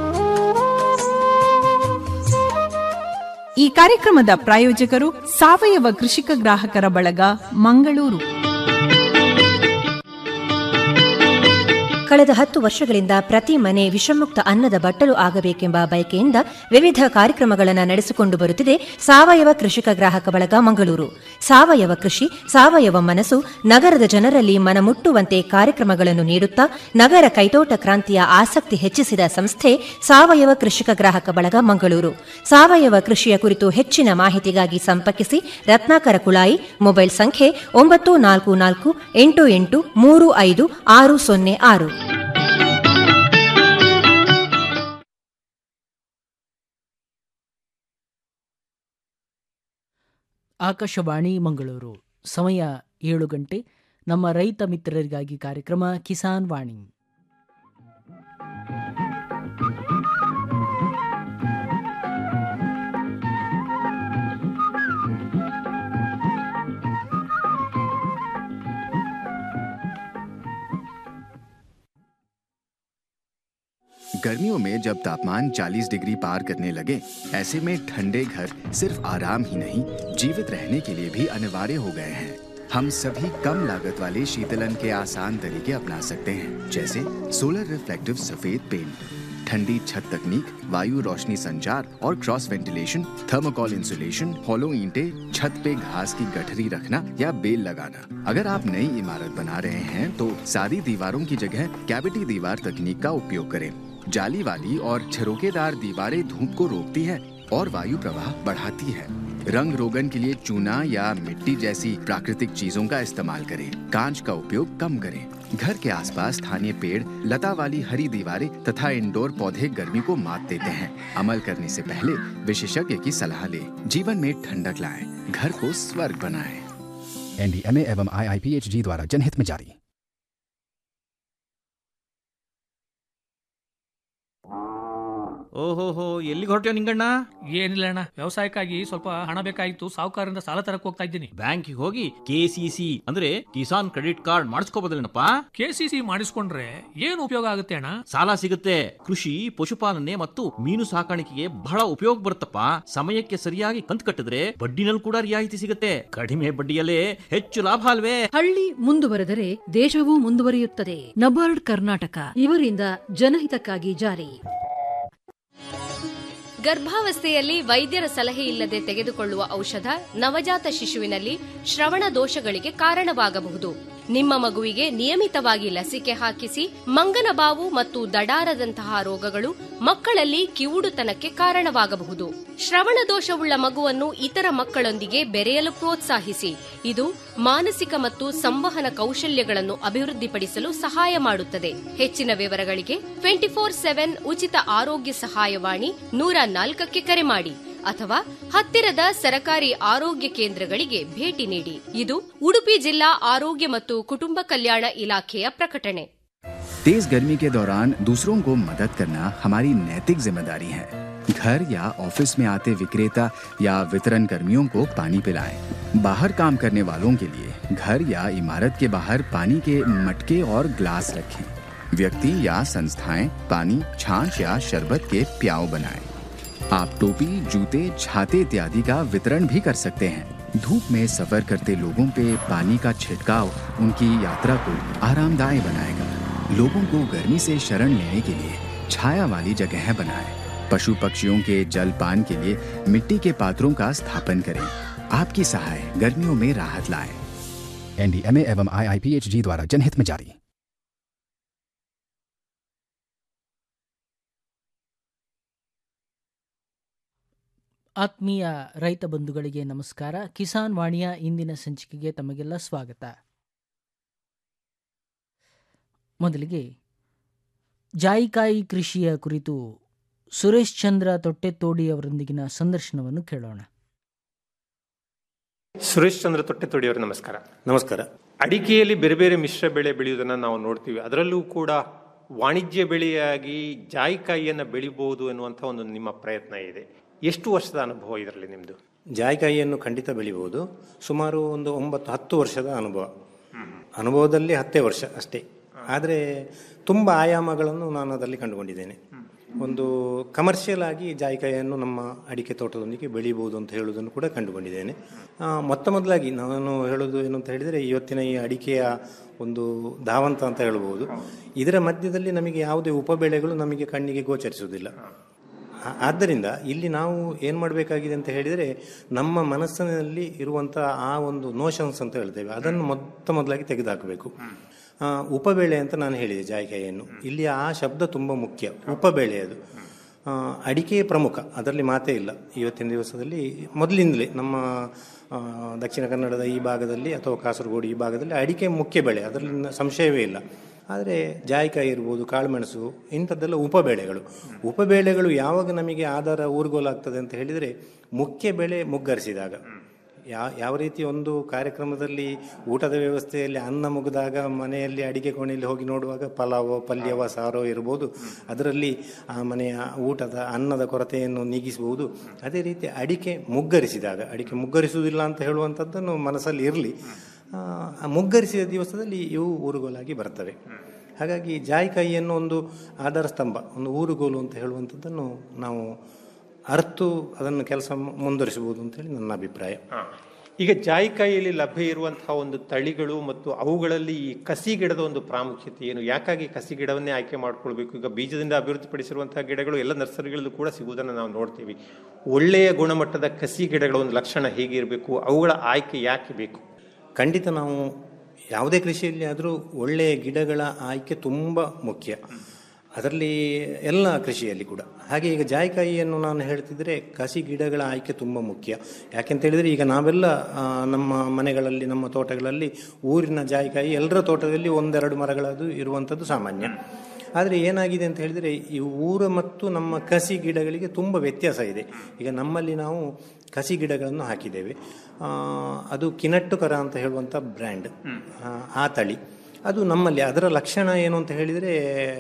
ಈ ಕಾರ್ಯಕ್ರಮದ ಪ್ರಾಯೋಜಕರು ಸಾವಯವ ಕೃಷಿಕ ಗ್ರಾಹಕರ ಬಳಗ ಮಂಗಳೂರು ಕಳೆದ ಹತ್ತು ವರ್ಷಗಳಿಂದ ಪ್ರತಿ ಮನೆ ವಿಷಮುಕ್ತ ಅನ್ನದ ಬಟ್ಟಲು ಆಗಬೇಕೆಂಬ ಬಯಕೆಯಿಂದ ವಿವಿಧ ಕಾರ್ಯಕ್ರಮಗಳನ್ನು ನಡೆಸಿಕೊಂಡು ಬರುತ್ತಿದೆ ಸಾವಯವ ಕೃಷಿಕ ಗ್ರಾಹಕ ಬಳಗ ಮಂಗಳೂರು ಸಾವಯವ ಕೃಷಿ ಸಾವಯವ ಮನಸ್ಸು ನಗರದ ಜನರಲ್ಲಿ ಮನಮುಟ್ಟುವಂತೆ ಕಾರ್ಯಕ್ರಮಗಳನ್ನು ನೀಡುತ್ತಾ ನಗರ ಕೈತೋಟ ಕ್ರಾಂತಿಯ ಆಸಕ್ತಿ ಹೆಚ್ಚಿಸಿದ ಸಂಸ್ಥೆ ಸಾವಯವ ಕೃಷಿಕ ಗ್ರಾಹಕ ಬಳಗ ಮಂಗಳೂರು ಸಾವಯವ ಕೃಷಿಯ ಕುರಿತು ಹೆಚ್ಚಿನ ಮಾಹಿತಿಗಾಗಿ ಸಂಪರ್ಕಿಸಿ ರತ್ನಾಕರ ಕುಳಾಯಿ ಮೊಬೈಲ್ ಸಂಖ್ಯೆ ಒಂಬತ್ತು ನಾಲ್ಕು ನಾಲ್ಕು ಎಂಟು ಎಂಟು ಮೂರು ಐದು ಆರು ಸೊನ್ನೆ ಆರು ಆಕಾಶವಾಣಿ ಮಂಗಳೂರು ಸಮಯ ಏಳು ಗಂಟೆ ನಮ್ಮ ರೈತ ಮಿತ್ರರಿಗಾಗಿ ಕಾರ್ಯಕ್ರಮ ಕಿಸಾನ್ ವಾಣಿ गर्मियों में जब तापमान 40 डिग्री पार करने लगे ऐसे में ठंडे घर सिर्फ आराम ही नहीं जीवित रहने के लिए भी अनिवार्य हो गए हैं हम सभी कम लागत वाले शीतलन के आसान तरीके अपना सकते हैं जैसे सोलर रिफ्लेक्टिव सफेद पेंट ठंडी छत तकनीक वायु रोशनी संचार और cross ventilation thermocol insulation hollow ईंटे छत पे घास की गठरी रखना या बेल लगाना अगर आप नई इमारत बना रहे हैं तो सादी दीवारों की जगह कैविटी दीवार तकनीक का उपयोग करें जाली वाली और झरोकेदार दीवारें धूप को रोकती है और वायु प्रवाह बढ़ाती है रंग रोगन के लिए चूना या मिट्टी जैसी प्राकृतिक चीजों का इस्तेमाल करें कांच का उपयोग कम करें घर के आसपास स्थानीय पेड़ लता वाली हरी दीवारें तथा इंडोर पौधे गर्मी को मात देते हैं अमल करने से पहले विशेषज्ञ की सलाह लें जीवन में ठंडक लाएं घर को स्वर्ग बनाएं एनडीएमए एवं आईआईपीएचजी द्वारा जनहित में जारी ಓಹೋಹೋ ಎಲ್ಲಿಗೆ ಹೊರಟ್ಯೋ ನಿಂಗಣ್ಣ ಏನಿಲ್ಲ ಅಣ್ಣ ವ್ಯವಸಾಯಕ್ಕಾಗಿ ಸ್ವಲ್ಪ ಹಣ ಬೇಕಾಗಿತ್ತು ಸಾಹುಕಾರರಿಂದ ಸಾಲ ತರಕ್ ಹೋಗ್ತಾ ಇದ್ದೀನಿ ಬ್ಯಾಂಕಿಗೆ ಹೋಗಿ ಕೆಸಿಸಿ ಅಂದ್ರೆ ಕಿಸಾನ್ ಕ್ರೆಡಿಟ್ ಕಾರ್ಡ್ ಮಾಡಿಸ್ಕೋಬೋದಲ್ಲೇನಪ್ಪ ಕೆಸಿಸಿ ಮಾಡಿಸ್ಕೊಂಡ್ರೆ ಏನು ಉಪಯೋಗ ಆಗುತ್ತೆ ಅಣ್ಣ ಸಾಲ ಸಿಗುತ್ತೆ ಕೃಷಿ ಪಶುಪಾಲನೆ ಮತ್ತು ಮೀನು ಸಾಕಾಣಿಕೆಗೆ ಬಹಳ ಉಪಯೋಗ ಬರುತ್ತಪ್ಪ ಸಮಯಕ್ಕೆ ಸರಿಯಾಗಿ ಕಂತು ಕಟ್ಟಿದ್ರೆ ಬಡ್ಡಿನಲ್ಲಿ ಕೂಡ ರಿಯಾಯಿತಿ ಸಿಗುತ್ತೆ ಕಡಿಮೆ ಬಡ್ಡಿಯಲ್ಲೇ ಹೆಚ್ಚು ಲಾಭ ಅಲ್ವೇ ಹಳ್ಳಿ ಮುಂದುವರೆದರೆ ದೇಶವೂ ಮುಂದುವರಿಯುತ್ತದೆ ನಬಾರ್ಡ್ ಕರ್ನಾಟಕ ಇವರಿಂದ ಜನಹಿತಕ್ಕಾಗಿ ಜಾರಿ ಗರ್ಭಾವಸ್ಥೆಯಲ್ಲಿ ವೈದ್ಯರ ಸಲಹೆ ಇಲ್ಲದೆ ತೆಗೆದುಕೊಳ್ಳುವ ಔಷಧ ನವಜಾತ ಶಿಶುವಿನಲ್ಲಿ ಶ್ರವಣ ದೋಷಗಳಿಗೆ ಕಾರಣವಾಗಬಹುದು ನಿಮ್ಮ ಮಗುವಿಗೆ ನಿಯಮಿತವಾಗಿ ಲಸಿಕೆ ಹಾಕಿಸಿ ಮಂಗನಬಾವು ಮತ್ತು ದಡಾರದಂತಹ ರೋಗಗಳು ಮಕ್ಕಳಲ್ಲಿ ಕಿವುಡುತನಕ್ಕೆ ಕಾರಣವಾಗಬಹುದು ಶ್ರವಣ ದೋಷವುಳ್ಳ ಮಗುವನ್ನು ಇತರ ಮಕ್ಕಳೊಂದಿಗೆ ಬೆರೆಯಲು ಪ್ರೋತ್ಸಾಹಿಸಿ ಇದು ಮಾನಸಿಕ ಮತ್ತು ಸಂವಹನ ಕೌಶಲ್ಯಗಳನ್ನು ಅಭಿವೃದ್ಧಿಪಡಿಸಲು ಸಹಾಯ ಮಾಡುತ್ತದೆ ಹೆಚ್ಚಿನ ವಿವರಗಳಿಗೆ ಟ್ವೆಂಟಿ ಫೋರ್ ಸೆವೆನ್ ಉಚಿತ ಆರೋಗ್ಯ ಸಹಾಯವಾಣಿ ನೂರ ನಾಲ್ಕಕ್ಕೆ ಕರೆ ಮಾಡಿ ಅಥವಾ ಹತ್ತಿರದ ಸರಕಾರಿ ಆರೋಗ್ಯ ಕೇಂದ್ರಗಳಿಗೆ ಭೇಟಿ ನೀಡಿ ಇದು ಉಡುಪಿ ಜಿಲ್ಲಾ ಆರೋಗ್ಯ ಮತ್ತು ಕುಟುಂಬ ಕಲ್ಯಾಣ ಇಲಾಖೆಯ ಪ್ರಕಟಣೆ तेज गर्मी के दौरान दूसरों को मदद करना हमारी नैतिक जिम्मेदारी है घर या ऑफिस में आते विक्रेता या वितरण कर्मियों को पानी पिलाएं। बाहर काम करने वालों के लिए घर या इमारत के बाहर पानी के मटके और ग्लास रखें व्यक्ति या संस्थाएं पानी छाछ या शरबत के प्याव बनाएं। आप टोपी जूते छाते इत्यादि का वितरण भी कर सकते हैं धूप में सफर करते लोगों पे पानी का छिड़काव उनकी यात्रा को आरामदायक बनाएगा लोगों को गर्मी से शरण लेने के लिए छाया वाली जगह बनाएं। पशु पक्षियों के जल पान के लिए मिट्टी के पात्रों का स्थापन करें आपकी सहाय गर्मियों में राहत लाए एनडीएमए एवं आईआईपीएचजी द्वारा जनहित में जारी ಆತ್ಮೀಯ ರೈತ ಬಂಧುಗಳಿಗೆ ನಮಸ್ಕಾರ ಕಿಸಾನ್ ವಾಣಿಯ ಇಂದಿನ ಸಂಚಿಕೆಗೆ ತಮಗೆಲ್ಲ ಸ್ವಾಗತ ಮೊದಲಿಗೆ ಜಾಯಿಕಾಯಿ ಕೃಷಿಯ ಕುರಿತು ಸುರೇಶ್ ಚಂದ್ರ ತೊಟ್ಟೆತೋಡಿ ಅವರೊಂದಿಗಿನ ಸಂದರ್ಶನವನ್ನು ಕೇಳೋಣ ಸುರೇಶ್ ಚಂದ್ರ ತೊಟ್ಟೆತೊಡಿಯವರು ನಮಸ್ಕಾರ ನಮಸ್ಕಾರ ಅಡಿಕೆಯಲ್ಲಿ ಬೇರೆ ಬೇರೆ ಮಿಶ್ರ ಬೆಳೆ ಬೆಳೆಯುವುದನ್ನು ನಾವು ನೋಡ್ತೀವಿ ಅದರಲ್ಲೂ ಕೂಡ ವಾಣಿಜ್ಯ ಬೆಳೆಯಾಗಿ ಜಾಯಿಕಾಯಿಯನ್ನು ಬೆಳಿಬಹುದು ಎನ್ನುವಂಥ ಒಂದು ನಿಮ್ಮ ಪ್ರಯತ್ನ ಇದೆ ಎಷ್ಟು ವರ್ಷದ ಅನುಭವ ಇದರಲ್ಲಿ ನಿಮ್ಮದು ಜಾಯಿಕಾಯಿಯನ್ನು ಖಂಡಿತ ಬೆಳಿಬಹುದು ಸುಮಾರು ಒಂದು ಒಂಬತ್ತು ಹತ್ತು ವರ್ಷದ ಅನುಭವ ಅನುಭವದಲ್ಲಿ ಹತ್ತೇ ವರ್ಷ ಅಷ್ಟೇ ಆದರೆ ತುಂಬ ಆಯಾಮಗಳನ್ನು ನಾನು ಅದರಲ್ಲಿ ಕಂಡುಕೊಂಡಿದ್ದೇನೆ ಒಂದು ಕಮರ್ಷಿಯಲ್ ಆಗಿ ಜಾಯಿಕಾಯಿಯನ್ನು ನಮ್ಮ ಅಡಿಕೆ ತೋಟದೊಂದಿಗೆ ಬೆಳೀಬಹುದು ಅಂತ ಹೇಳುವುದನ್ನು ಕೂಡ ಕಂಡುಕೊಂಡಿದ್ದೇನೆ ಆ, ಮೊತ್ತ ಮೊದಲಾಗಿ ನಾನು ಹೇಳೋದು ಏನು ಅಂತ ಹೇಳಿದರೆ ಇವತ್ತಿನ ಈ ಅಡಿಕೆಯ ಒಂದು ಧಾವಂತ ಅಂತ ಹೇಳ್ಬೋದು ಇದರ ಮಧ್ಯದಲ್ಲಿ ನಮಗೆ ಯಾವುದೇ ಉಪಬೆಳೆಗಳು ನಮಗೆ ಕಣ್ಣಿಗೆ ಗೋಚರಿಸುವುದಿಲ್ಲ ಆ- ಆದ್ದರಿಂದ ಇಲ್ಲಿ ನಾವು ಏನು ಮಾಡಬೇಕಾಗಿದೆ ಅಂತ ಹೇಳಿದರೆ ನಮ್ಮ ಮನಸ್ಸಿನಲ್ಲಿ ಇರುವಂಥ ಆ ಒಂದು ನೋಷನ್ಸ್ ಅಂತ ಹೇಳ್ತೇವೆ ಅದನ್ನು ಮೊತ್ತ ಮೊದಲಾಗಿ ತೆಗೆದುಹಾಕಬೇಕು ಆ, ಉಪಬೇಳೆ ಅಂತ ನಾನು ಹೇಳಿದೆ ಜಾಯಿಕಾಯಿಯನ್ನು ಇಲ್ಲಿ ಆ ಶಬ್ದ ತುಂಬ ಮುಖ್ಯ ಉಪಬೇಳೆ ಅದು ಆ, ಅಡಿಕೆ ಪ್ರಮುಖ ಅದರಲ್ಲಿ ಮಾತೇ ಇಲ್ಲ ಇವತ್ತಿನ ದಿವಸದಲ್ಲಿ ಮೊದಲಿಂದಲೇ ನಮ್ಮ ಆ, ದಕ್ಷಿಣ ಕನ್ನಡದ ಈ ಭಾಗದಲ್ಲಿ ಅಥವಾ ಕಾಸರಗೋಡು ಈ ಭಾಗದಲ್ಲಿ ಅಡಿಕೆ ಮುಖ್ಯ ಬೆಳೆ ಅದರಲ್ಲಿ ನ- ಸಂಶಯವೇ ಇಲ್ಲ ಆದರೆ ಜಾಯಿಕಾಯಿ ಇರ್ಬೋದು ಕಾಳುಮೆಣಸು ಇಂಥದ್ದೆಲ್ಲ ಉಪಬೇಳೆಗಳು ಉಪಬೇಳೆಗಳು ಯಾವಾಗ ನಮಗೆ ಆಧಾರ ಊರುಗೋಲಾಗ್ತದೆ ಅಂತ ಹೇಳಿದರೆ ಮುಖ್ಯ ಬೆಳೆ ಮುಗ್ಗರಿಸಿದಾಗ ಯಾ ಯಾವ ರೀತಿ ಒಂದು ಕಾರ್ಯಕ್ರಮದಲ್ಲಿ ಊಟದ ವ್ಯವಸ್ಥೆಯಲ್ಲಿ ಅನ್ನ ಮುಗಿದಾಗ ಮನೆಯಲ್ಲಿ ಅಡಿಗೆ ಕೋಣೆಯಲ್ಲಿ ಹೋಗಿ ನೋಡುವಾಗ ಪಲಾವೋ ಪಲ್ಯವೋ ಸಾರೋ ಇರ್ಬೋದು ಅದರಲ್ಲಿ ಆ ಮನೆಯ ಊಟದ ಅನ್ನದ ಕೊರತೆಯನ್ನು ನೀಗಿಸಬಹುದು ಅದೇ ರೀತಿ ಅಡಿಕೆ ಮುಗ್ಗರಿಸಿದಾಗ ಅಡಿಕೆ ಮುಗ್ಗರಿಸುವುದಿಲ್ಲ ಅಂತ ಹೇಳುವಂಥದ್ದನ್ನು ಮನಸ್ಸಲ್ಲಿ ಇರಲಿ ಮುಗ್ಗರಿಸಿದ ದಿವಸದಲ್ಲಿ ಇವು ಊರುಗೋಲಾಗಿ ಬರ್ತವೆ ಹಾಗಾಗಿ ಜಾಯಿಕಾಯಿಯನ್ನು ಒಂದು ಆಧಾರ ಸ್ತಂಭ ಒಂದು ಊರುಗೋಲು ಅಂತ ಹೇಳುವಂಥದ್ದನ್ನು ನಾವು ಅರ್ತು ಅದನ್ನು ಕೆಲಸ ಮುಂದುವರಿಸಬಹುದು ಅಂತೇಳಿ ನನ್ನ ಅಭಿಪ್ರಾಯ ಈಗ ಜಾಯಿಕಾಯಿಯಲ್ಲಿ ಲಭ್ಯ ಇರುವಂತಹ ಒಂದು ತಳಿಗಳು ಮತ್ತು ಅವುಗಳಲ್ಲಿ ಈ ಕಸಿ ಗಿಡದ ಒಂದು ಪ್ರಾಮುಖ್ಯತೆ ಏನು ಯಾಕಾಗಿ ಕಸಿ ಗಿಡವನ್ನೇ ಆಯ್ಕೆ ಮಾಡ್ಕೊಳ್ಬೇಕು ಈಗ ಬೀಜದಿಂದ ಅಭಿವೃದ್ಧಿಪಡಿಸಿರುವಂತಹ ಗಿಡಗಳು ಎಲ್ಲ ನರ್ಸರಿಗಳಲ್ಲೂ ಕೂಡ ಸಿಗುವುದನ್ನು ನಾವು ನೋಡ್ತೀವಿ ಒಳ್ಳೆಯ ಗುಣಮಟ್ಟದ ಕಸಿ ಗಿಡಗಳ ಒಂದು ಲಕ್ಷಣ ಹೇಗಿರಬೇಕು ಅವುಗಳ ಆಯ್ಕೆ ಯಾಕೆ ಬೇಕು ಖಂಡಿತ ನಾವು ಯಾವುದೇ ಕೃಷಿಯಲ್ಲಿ ಆದರೂ ಒಳ್ಳೆಯ ಗಿಡಗಳ ಆಯ್ಕೆ ತುಂಬ ಮುಖ್ಯ ಅದರಲ್ಲಿ ಎಲ್ಲ ಕೃಷಿಯಲ್ಲಿ ಕೂಡ ಹಾಗೆ ಈಗ ಜಾಯಿಕಾಯಿಯನ್ನು ನಾನು ಹೇಳ್ತಿದ್ರೆ ಕಸಿ ಗಿಡಗಳ ಆಯ್ಕೆ ತುಂಬ ಮುಖ್ಯ ಯಾಕೆಂತ ಹೇಳಿದರೆ ಈಗ ನಾವೆಲ್ಲ ಆ, ನಮ್ಮ ಮನೆಗಳಲ್ಲಿ ನಮ್ಮ ತೋಟಗಳಲ್ಲಿ ಊರಿನ ಜಾಯಿಕಾಯಿ ಎಲ್ಲರ ತೋಟದಲ್ಲಿ ಒಂದೆರಡು ಮರಗಳದು ಇರುವಂಥದ್ದು ಸಾಮಾನ್ಯ ಆದರೆ ಏನಾಗಿದೆ ಅಂತ ಹೇಳಿದರೆ ಈ ಊರ ಮತ್ತು ನಮ್ಮ ಕಸಿ ಗಿಡಗಳಿಗೆ ತುಂಬ ವ್ಯತ್ಯಾಸ ಇದೆ ಈಗ ನಮ್ಮಲ್ಲಿ ನಾವು ಕಸಿ ಗಿಡಗಳನ್ನು ಹಾಕಿದ್ದೇವೆ ಆ, ಅದು ಕಿನಟ್ಟುಕರ ಅಂತ ಹೇಳುವಂಥ ಬ್ರ್ಯಾಂಡ್ ಆ ತಳಿ ಅದು ನಮ್ಮಲ್ಲಿ ಅದರ ಲಕ್ಷಣ ಏನು ಅಂತ ಹೇಳಿದರೆ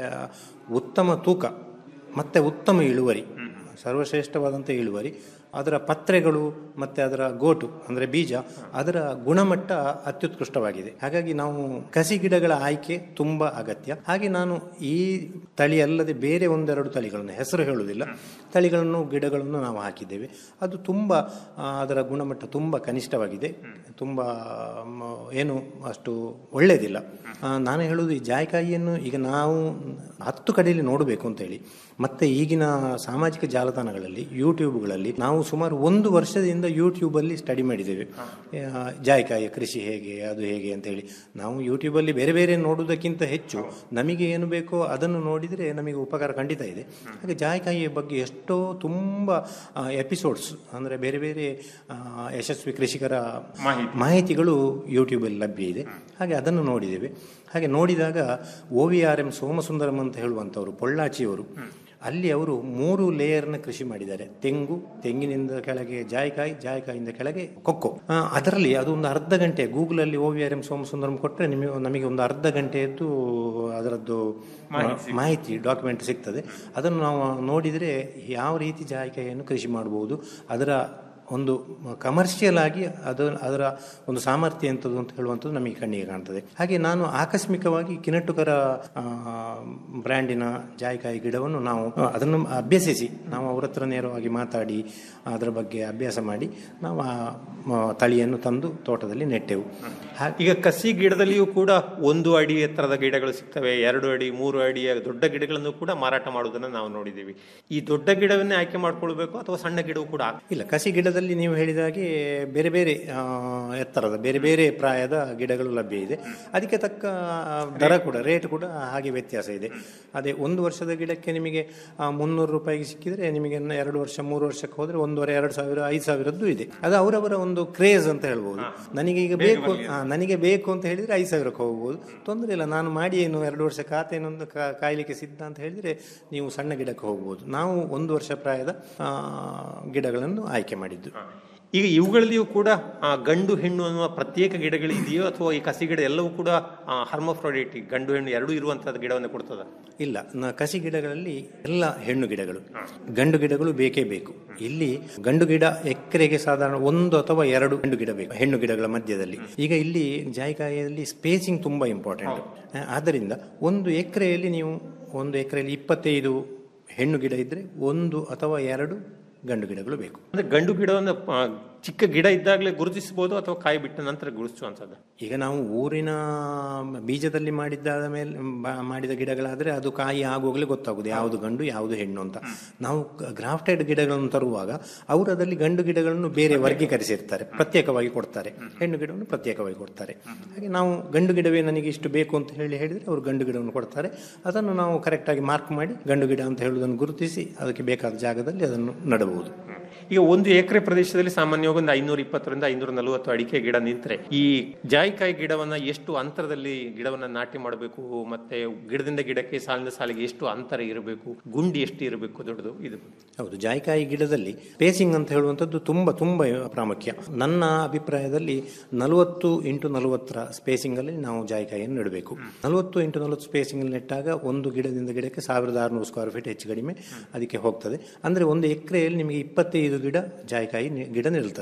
ಉತ್ತಮ ತೂಕ ಮತ್ತು ಉತ್ತಮ ಇಳುವರಿ ಸರ್ವಶ್ರೇಷ್ಠವಾದಂಥ ಇಳುವರಿ ಅದರ ಪತ್ರೆಗಳು ಮತ್ತು ಅದರ ಗೋಟು ಅಂದರೆ ಬೀಜ ಅದರ ಗುಣಮಟ್ಟ ಅತ್ಯುತ್ಕೃಷ್ಟವಾಗಿದೆ ಹಾಗಾಗಿ ನಾವು ಕಸಿ ಗಿಡಗಳ ಆಯ್ಕೆ ತುಂಬ ಅಗತ್ಯ ಹಾಗೆ ನಾನು ಈ ತಳಿ ಅಲ್ಲದೆ ಬೇರೆ ಒಂದೆರಡು ತಳಿಗಳನ್ನು ಹೆಸರು ಹೇಳುವುದಿಲ್ಲ ತಳಿಗಳನ್ನು ಗಿಡಗಳನ್ನು ನಾವು ಹಾಕಿದ್ದೇವೆ ಅದು ತುಂಬ ಆ, ಅದರ ಗುಣಮಟ್ಟ ತುಂಬ ಕನಿಷ್ಠವಾಗಿದೆ ತುಂಬ ಮ, ಏನು ಅಷ್ಟು ಒಳ್ಳೆಯದಿಲ್ಲ ಆ, ನಾನು ಹೇಳುವುದು ಈ ಜಾಯಿಕಾಯಿಯನ್ನು ಈಗ ನಾವು ಹತ್ತು ಕಡೆಯಲ್ಲಿ ನೋಡಬೇಕು ಅಂತೇಳಿ ಮತ್ತೆ ಈಗಿನ ಸಾಮಾಜಿಕ ಜಾಲತಾಣಗಳಲ್ಲಿ ಯೂಟ್ಯೂಬ್ಗಳಲ್ಲಿ ನಾವು ಸುಮಾರು ಒಂದು ವರ್ಷದಿಂದ ಯೂಟ್ಯೂಬಲ್ಲಿ ಸ್ಟಡಿ ಮಾಡಿದ್ದೇವೆ ಆ, ಜಾಯಿಕಾಯಿಯ ಕೃಷಿ ಹೇಗೆ ಅದು ಹೇಗೆ ಅಂತ ಹೇಳಿ ನಾವು ಯೂಟ್ಯೂಬಲ್ಲಿ ಬೇರೆ ಬೇರೆ ನೋಡುವುದಕ್ಕಿಂತ ಹೆಚ್ಚು ನಮಗೆ ಏನು ಬೇಕೋ ಅದನ್ನು ನೋಡಿದರೆ ನಮಗೆ ಉಪಕಾರ ಖಂಡಿತ ಇದೆ ಹಾಗೆ ಜಾಯಿಕಾಯಿಯ ಬಗ್ಗೆ ಎಷ್ಟೋ ತುಂಬ ಎಪಿಸೋಡ್ಸ್ ಅಂದರೆ ಬೇರೆ ಬೇರೆ ಆ, ಯಶಸ್ವಿ ಕೃಷಿಕರ ಮಾಹಿತಿಗಳು ಯೂಟ್ಯೂಬಲ್ಲಿ ಲಭ್ಯ ಇದೆ ಹಾಗೆ ಅದನ್ನು ನೋಡಿದ್ದೇವೆ ಹಾಗೆ ನೋಡಿದಾಗ O V R M Somasundaram ಅಂತ ಹೇಳುವಂಥವರು ಪೊಳ್ಳಾಚಿಯವರು ಅಲ್ಲಿ ಅವರು ಮೂರು ಲೇಯರ್ನ ಕೃಷಿ ಮಾಡಿದ್ದಾರೆ ತೆಂಗು ತೆಂಗಿನಿಂದ ಕೆಳಗೆ ಜಾಯಿಕಾಯಿ ಜಾಯಿಕಾಯಿಂದ ಕೆಳಗೆ ಕೊಕ್ಕೋ ಆ, ಅದರಲ್ಲಿ ಅದು ಒಂದು ಅರ್ಧ ಗಂಟೆ ಗೂಗಲಲ್ಲಿ O V R M Somasundaram ಕೊಟ್ಟರೆ ನಿಮಗೆ ನಮಗೆ ಒಂದು ಅರ್ಧ ಗಂಟೆಯದ್ದು ಅದರದ್ದು ಆ, ಮಾಹಿತಿ ಡಾಕ್ಯುಮೆಂಟ್ ಸಿಗ್ತದೆ ಅದನ್ನು ನಾವು ನೋಡಿದರೆ ಯಾವ ರೀತಿ ಜಾಯಿಕಾಯಿಯನ್ನು ಕೃಷಿ ಮಾಡಬಹುದು ಅದರ ಒಂದು ಕಮರ್ಷಿಯಲ್ ಆಗಿ ಅದು ಅದರ ಒಂದು ಸಾಮರ್ಥ್ಯ ಎಂಥದ್ದು ಅಂತ ಹೇಳುವಂಥದ್ದು ನಮಗೆ ಕಣ್ಣಿಗೆ ಕಾಣ್ತದೆ ಹಾಗೆ ನಾನು ಆಕಸ್ಮಿಕವಾಗಿ ಕಿನಟ್ಟುಕರ ಆ, ಬ್ರ್ಯಾಂಡಿನ ಜಾಯಿಕಾಯಿ ಗಿಡವನ್ನು ನಾವು ಆ, ಅದನ್ನು ಅಭ್ಯಸಿಸಿ ನಾವು ಅವ್ರ ಹತ್ರ ನೇರವಾಗಿ ಮಾತಾಡಿ ಅದರ ಬಗ್ಗೆ ಅಭ್ಯಾಸ ಮಾಡಿ ನಾವು ಆ ಮ, ತಳಿಯನ್ನು ತಂದು ತೋಟದಲ್ಲಿ ನೆಟ್ಟೆವು ಈಗ ಕಸಿ ಗಿಡದಲ್ಲಿಯೂ ಕೂಡ ಒಂದು ಅಡಿ ಎತ್ತರದ ಗಿಡಗಳು ಸಿಗ್ತವೆ ಎರಡು ಅಡಿ ಮೂರು ಅಡಿಯ ದೊಡ್ಡ ಗಿಡಗಳನ್ನು ಕೂಡ ಮಾರಾಟ ಮಾಡುವುದನ್ನು ನಾವು ನೋಡಿದ್ದೀವಿ ಈ ದೊಡ್ಡ ಗಿಡವನ್ನೇ ಆಯ್ಕೆ ಮಾಡ್ಕೊಳ್ಬೇಕು ಅಥವಾ ಸಣ್ಣ ಗಿಡವು ಕೂಡ ಇಲ್ಲ ಕಸಿ ಗಿಡದಲ್ಲಿ ನೀವು ಹೇಳಿದ ಹಾಗೆ ಬೇರೆ ಬೇರೆ ಆ, ಎತ್ತರದ ಬೇರೆ ಬೇರೆ ಪ್ರಾಯದ ಗಿಡಗಳು ಲಭ್ಯ ಇದೆ ಅದಕ್ಕೆ ತಕ್ಕ ದರ ಕೂಡ ರೇಟ್ ಕೂಡ ಹಾಗೆ ವ್ಯತ್ಯಾಸ ಇದೆ ಅದೇ ಒಂದು ವರ್ಷದ ಗಿಡಕ್ಕೆ ನಿಮಗೆ ಆ, ಮುನ್ನೂರು ರೂಪಾಯಿಗೆ ಸಿಕ್ಕಿದ್ರೆ ನಿಮಗೆ ಇನ್ನು ಎರಡು ವರ್ಷ ಮೂರು ವರ್ಷಕ್ಕೆ ಹೋದ್ರೆ ಒಂದೂವರೆ ಎರಡು ಸಾವಿರ ಐದು ಸಾವಿರದ್ದು ಇದೆ ಅದು ಅವರವರ ಒಂದು ಕ್ರೇಜ್ ಅಂತ ಹೇಳ್ಬೋದು ನನಗೆ ಈಗ ಬೇಕು ಆ, ನನಗೆ ಬೇಕು ಅಂತ ಹೇಳಿದ್ರೆ ಐದು ಸಾವಿರಕ್ಕೆ ಹೋಗ್ಬೋದು ತೊಂದರೆ ಇಲ್ಲ ನಾನು ಮಾಡಿ ಏನು ಎರಡು ವರ್ಷ ಖಾತೆನೊಂದು ಕಾ- ಕಾಯ್ಲಿಕ್ಕೆ ಸಿದ್ಧ ಅಂತ ಹೇಳಿದ್ರೆ ನೀವು ಸಣ್ಣ ಗಿಡಕ್ಕೆ ಹೋಗ್ಬೋದು ನಾವು ಒಂದು ವರ್ಷ ಪ್ರಾಯದ ಆ, ಗಿಡಗಳನ್ನು ಆಯ್ಕೆ ಮಾಡಿದ್ದು ಈಗ ಇವುಗಳಲ್ಲಿಯೂ ಕೂಡ ಆ, ಗಂಡು ಹೆಣ್ಣು ಅನ್ನುವ ಪ್ರತ್ಯೇಕ ಗಿಡಗಳು ಇದೆಯೋ ಅಥವಾ ಈ ಕಸಿ ಗಿಡ ಎಲ್ಲವೂ ಕೂಡ ಹರ್ಮೋಫ್ರೋಡೈಟಿಕ್ ಗಂಡು ಹೆಣ್ಣು ಎರಡೂ ಇರುವಂತಹದ್ದು ಗಿಡವನ್ನು ಕೊಡ್ತದ ಇಲ್ಲ ನ- ಕಸಿ ಗಿಡಗಳಲ್ಲಿ ಎಲ್ಲ ಹೆಣ್ಣು ಗಿಡಗಳು ಗಂಡು ಗಿಡಗಳು ಬೇಕೇ ಬೇಕು ಇಲ್ಲಿ ಗಂಡು ಗಿಡ ಎಕರೆಗೆ ಸಾಧಾರಣ ಒಂದು ಅಥವಾ ಎರಡು ಗಂಡು ಗಿಡ ಬೇಕು ಹೆಣ್ಣು ಗಿಡಗಳ ಮಧ್ಯದಲ್ಲಿ ಈಗ ಇಲ್ಲಿ ಜಾಯಿಕಾಯಿಯಲ್ಲಿ ಸ್ಪೇಸಿಂಗ್ ತುಂಬಾ ಇಂಪಾರ್ಟೆಂಟ್ ಆದ್ದರಿಂದ ಒಂದು ಎಕರೆಯಲ್ಲಿ ನೀವು ಒಂದು ಎಕರೆಯಲ್ಲಿ ಇಪ್ಪತ್ತೈದು ಹೆಣ್ಣು ಗಿಡ ಇದ್ರೆ ಒಂದು ಅಥವಾ ಎರಡು ಗಂಡು ಗಿಡಗಳು ಬೇಕು ಅಂದ್ರೆ ಗಂಡು ಗಿಡವನ್ನು ಆ, ಚಿಕ್ಕ ಗಿಡ ಇದ್ದಾಗಲೇ ಗುರುತಿಸಬಹುದು ಅಥವಾ ಕಾಯಿ ಬಿಟ್ಟ ನಂತರ ಗುರುತಿಸುವಂತದ್ದು ಈಗ ನಾವು ಊರಿನ ಬೀಜದಲ್ಲಿ ಮಾಡಿದ್ದಾದ ಮೇಲೆ ಬ- ಮಾಡಿದ ಗಿಡಗಳಾದ್ರೆ ಅದು ಕಾಯಿ ಆಗುವಾಗಲೇ ಗೊತ್ತಾಗುದು ಯಾವುದು ಗಂಡು ಯಾವುದು ಹೆಣ್ಣು ಅಂತ ನಾವು ಗ್ರಾಫ್ಟೆಡ್ ಗಿಡಗಳನ್ನು ತರುವಾಗ ಅವರು ಅದರಲ್ಲಿ ಗಂಡು ಗಿಡಗಳನ್ನು ಬೇರೆ ವರ್ಗೀಕರಿಸಿರ್ತಾರೆ ಪ್ರತ್ಯೇಕವಾಗಿ ಕೊಡ್ತಾರೆ ಹೆಣ್ಣು ಗಿಡವನ್ನು ಪ್ರತ್ಯೇಕವಾಗಿ ಕೊಡ್ತಾರೆ ಹಾಗೆ ನಾವು ಗಂಡು ಗಿಡವೇ ನನಗೆ ಇಷ್ಟು ಬೇಕು ಅಂತ ಹೇಳಿ ಹೇಳಿದ್ರೆ ಅವರು ಗಂಡು ಗಿಡವನ್ನು ಕೊಡ್ತಾರೆ ಅದನ್ನು ನಾವು ಕರೆಕ್ಟಾಗಿ ಮಾರ್ಕ್ ಮಾಡಿ ಗಂಡು ಗಿಡ ಅಂತ ಹೇಳುವುದನ್ನು ಗುರುತಿಸಿ ಅದಕ್ಕೆ ಬೇಕಾದ ಜಾಗದಲ್ಲಿ ಅದನ್ನು ನೆಡಬಹುದು ಈಗ ಒಂದು ಎಕರೆ ಪ್ರದೇಶದಲ್ಲಿ ಸಾಮಾನ್ಯವಾಗಿ ಒಂದು ಐನೂರ ಇಪ್ಪತ್ತರಿಂದ ಐನೂರ ನಲವತ್ತು ಅಡಿಕೆ ಗಿಡ ನಿಂತರೆ ಈ ಜಾಯಿಕಾಯಿ ಗಿಡವನ್ನ ಎಷ್ಟು ಅಂತರದಲ್ಲಿ ಗಿಡವನ್ನ ನಾಟಿ ಮಾಡಬೇಕು ಮತ್ತೆ ಗಿಡದಿಂದ ಗಿಡಕ್ಕೆ ಸಾಲಿನ ಸಾಲಿಗೆ ಎಷ್ಟು ಅಂತರ ಇರಬೇಕು ಗುಂಡಿ ಎಷ್ಟು ಇರಬೇಕು ದೊಡ್ಡದು ಇದು ಹೌದು ಜಾಯಿಕಾಯಿ ಗಿಡದಲ್ಲಿ ಸ್ಪೇಸಿಂಗ್ ಅಂತ ಹೇಳುವಂಥದ್ದು ತುಂಬ ತುಂಬ ಪ್ರಾಮುಖ್ಯ ನನ್ನ ಅಭಿಪ್ರಾಯದಲ್ಲಿ ನಲವತ್ತು ಇಂಟು ನಲವತ್ತರ ಸ್ಪೇಸಿಂಗ್ ಅಲ್ಲಿ ನಾವು ಜಾಯಿಕಾಯಿಯನ್ನು ನೆಡಬೇಕು ನಲವತ್ತು ಇಂಟು ನಲವತ್ತು ಸ್ಪೇಸಿಂಗ್ ಅಲ್ಲಿ ನೆಟ್ಟಾಗ ಒಂದು ಗಿಡದಿಂದ ಗಿಡಕ್ಕೆ ಸಾವಿರದ ಆರುನೂರು ಸ್ಕ್ವೇರ್ ಫೀಟ್ ಹೆಚ್ಚು ಕಡಿಮೆ ಅದಕ್ಕೆ ಹೋಗ್ತದೆ ಅಂದ್ರೆ ಒಂದು ಎಕರೆಯಲ್ಲಿ ನಿಮಗೆ ಇಪ್ಪತ್ತೈದು ಗಿಡ ಜಾಯಿಕಾಯಿ ನಿ- ಗಿಡ ನಿಲ್ತದೆ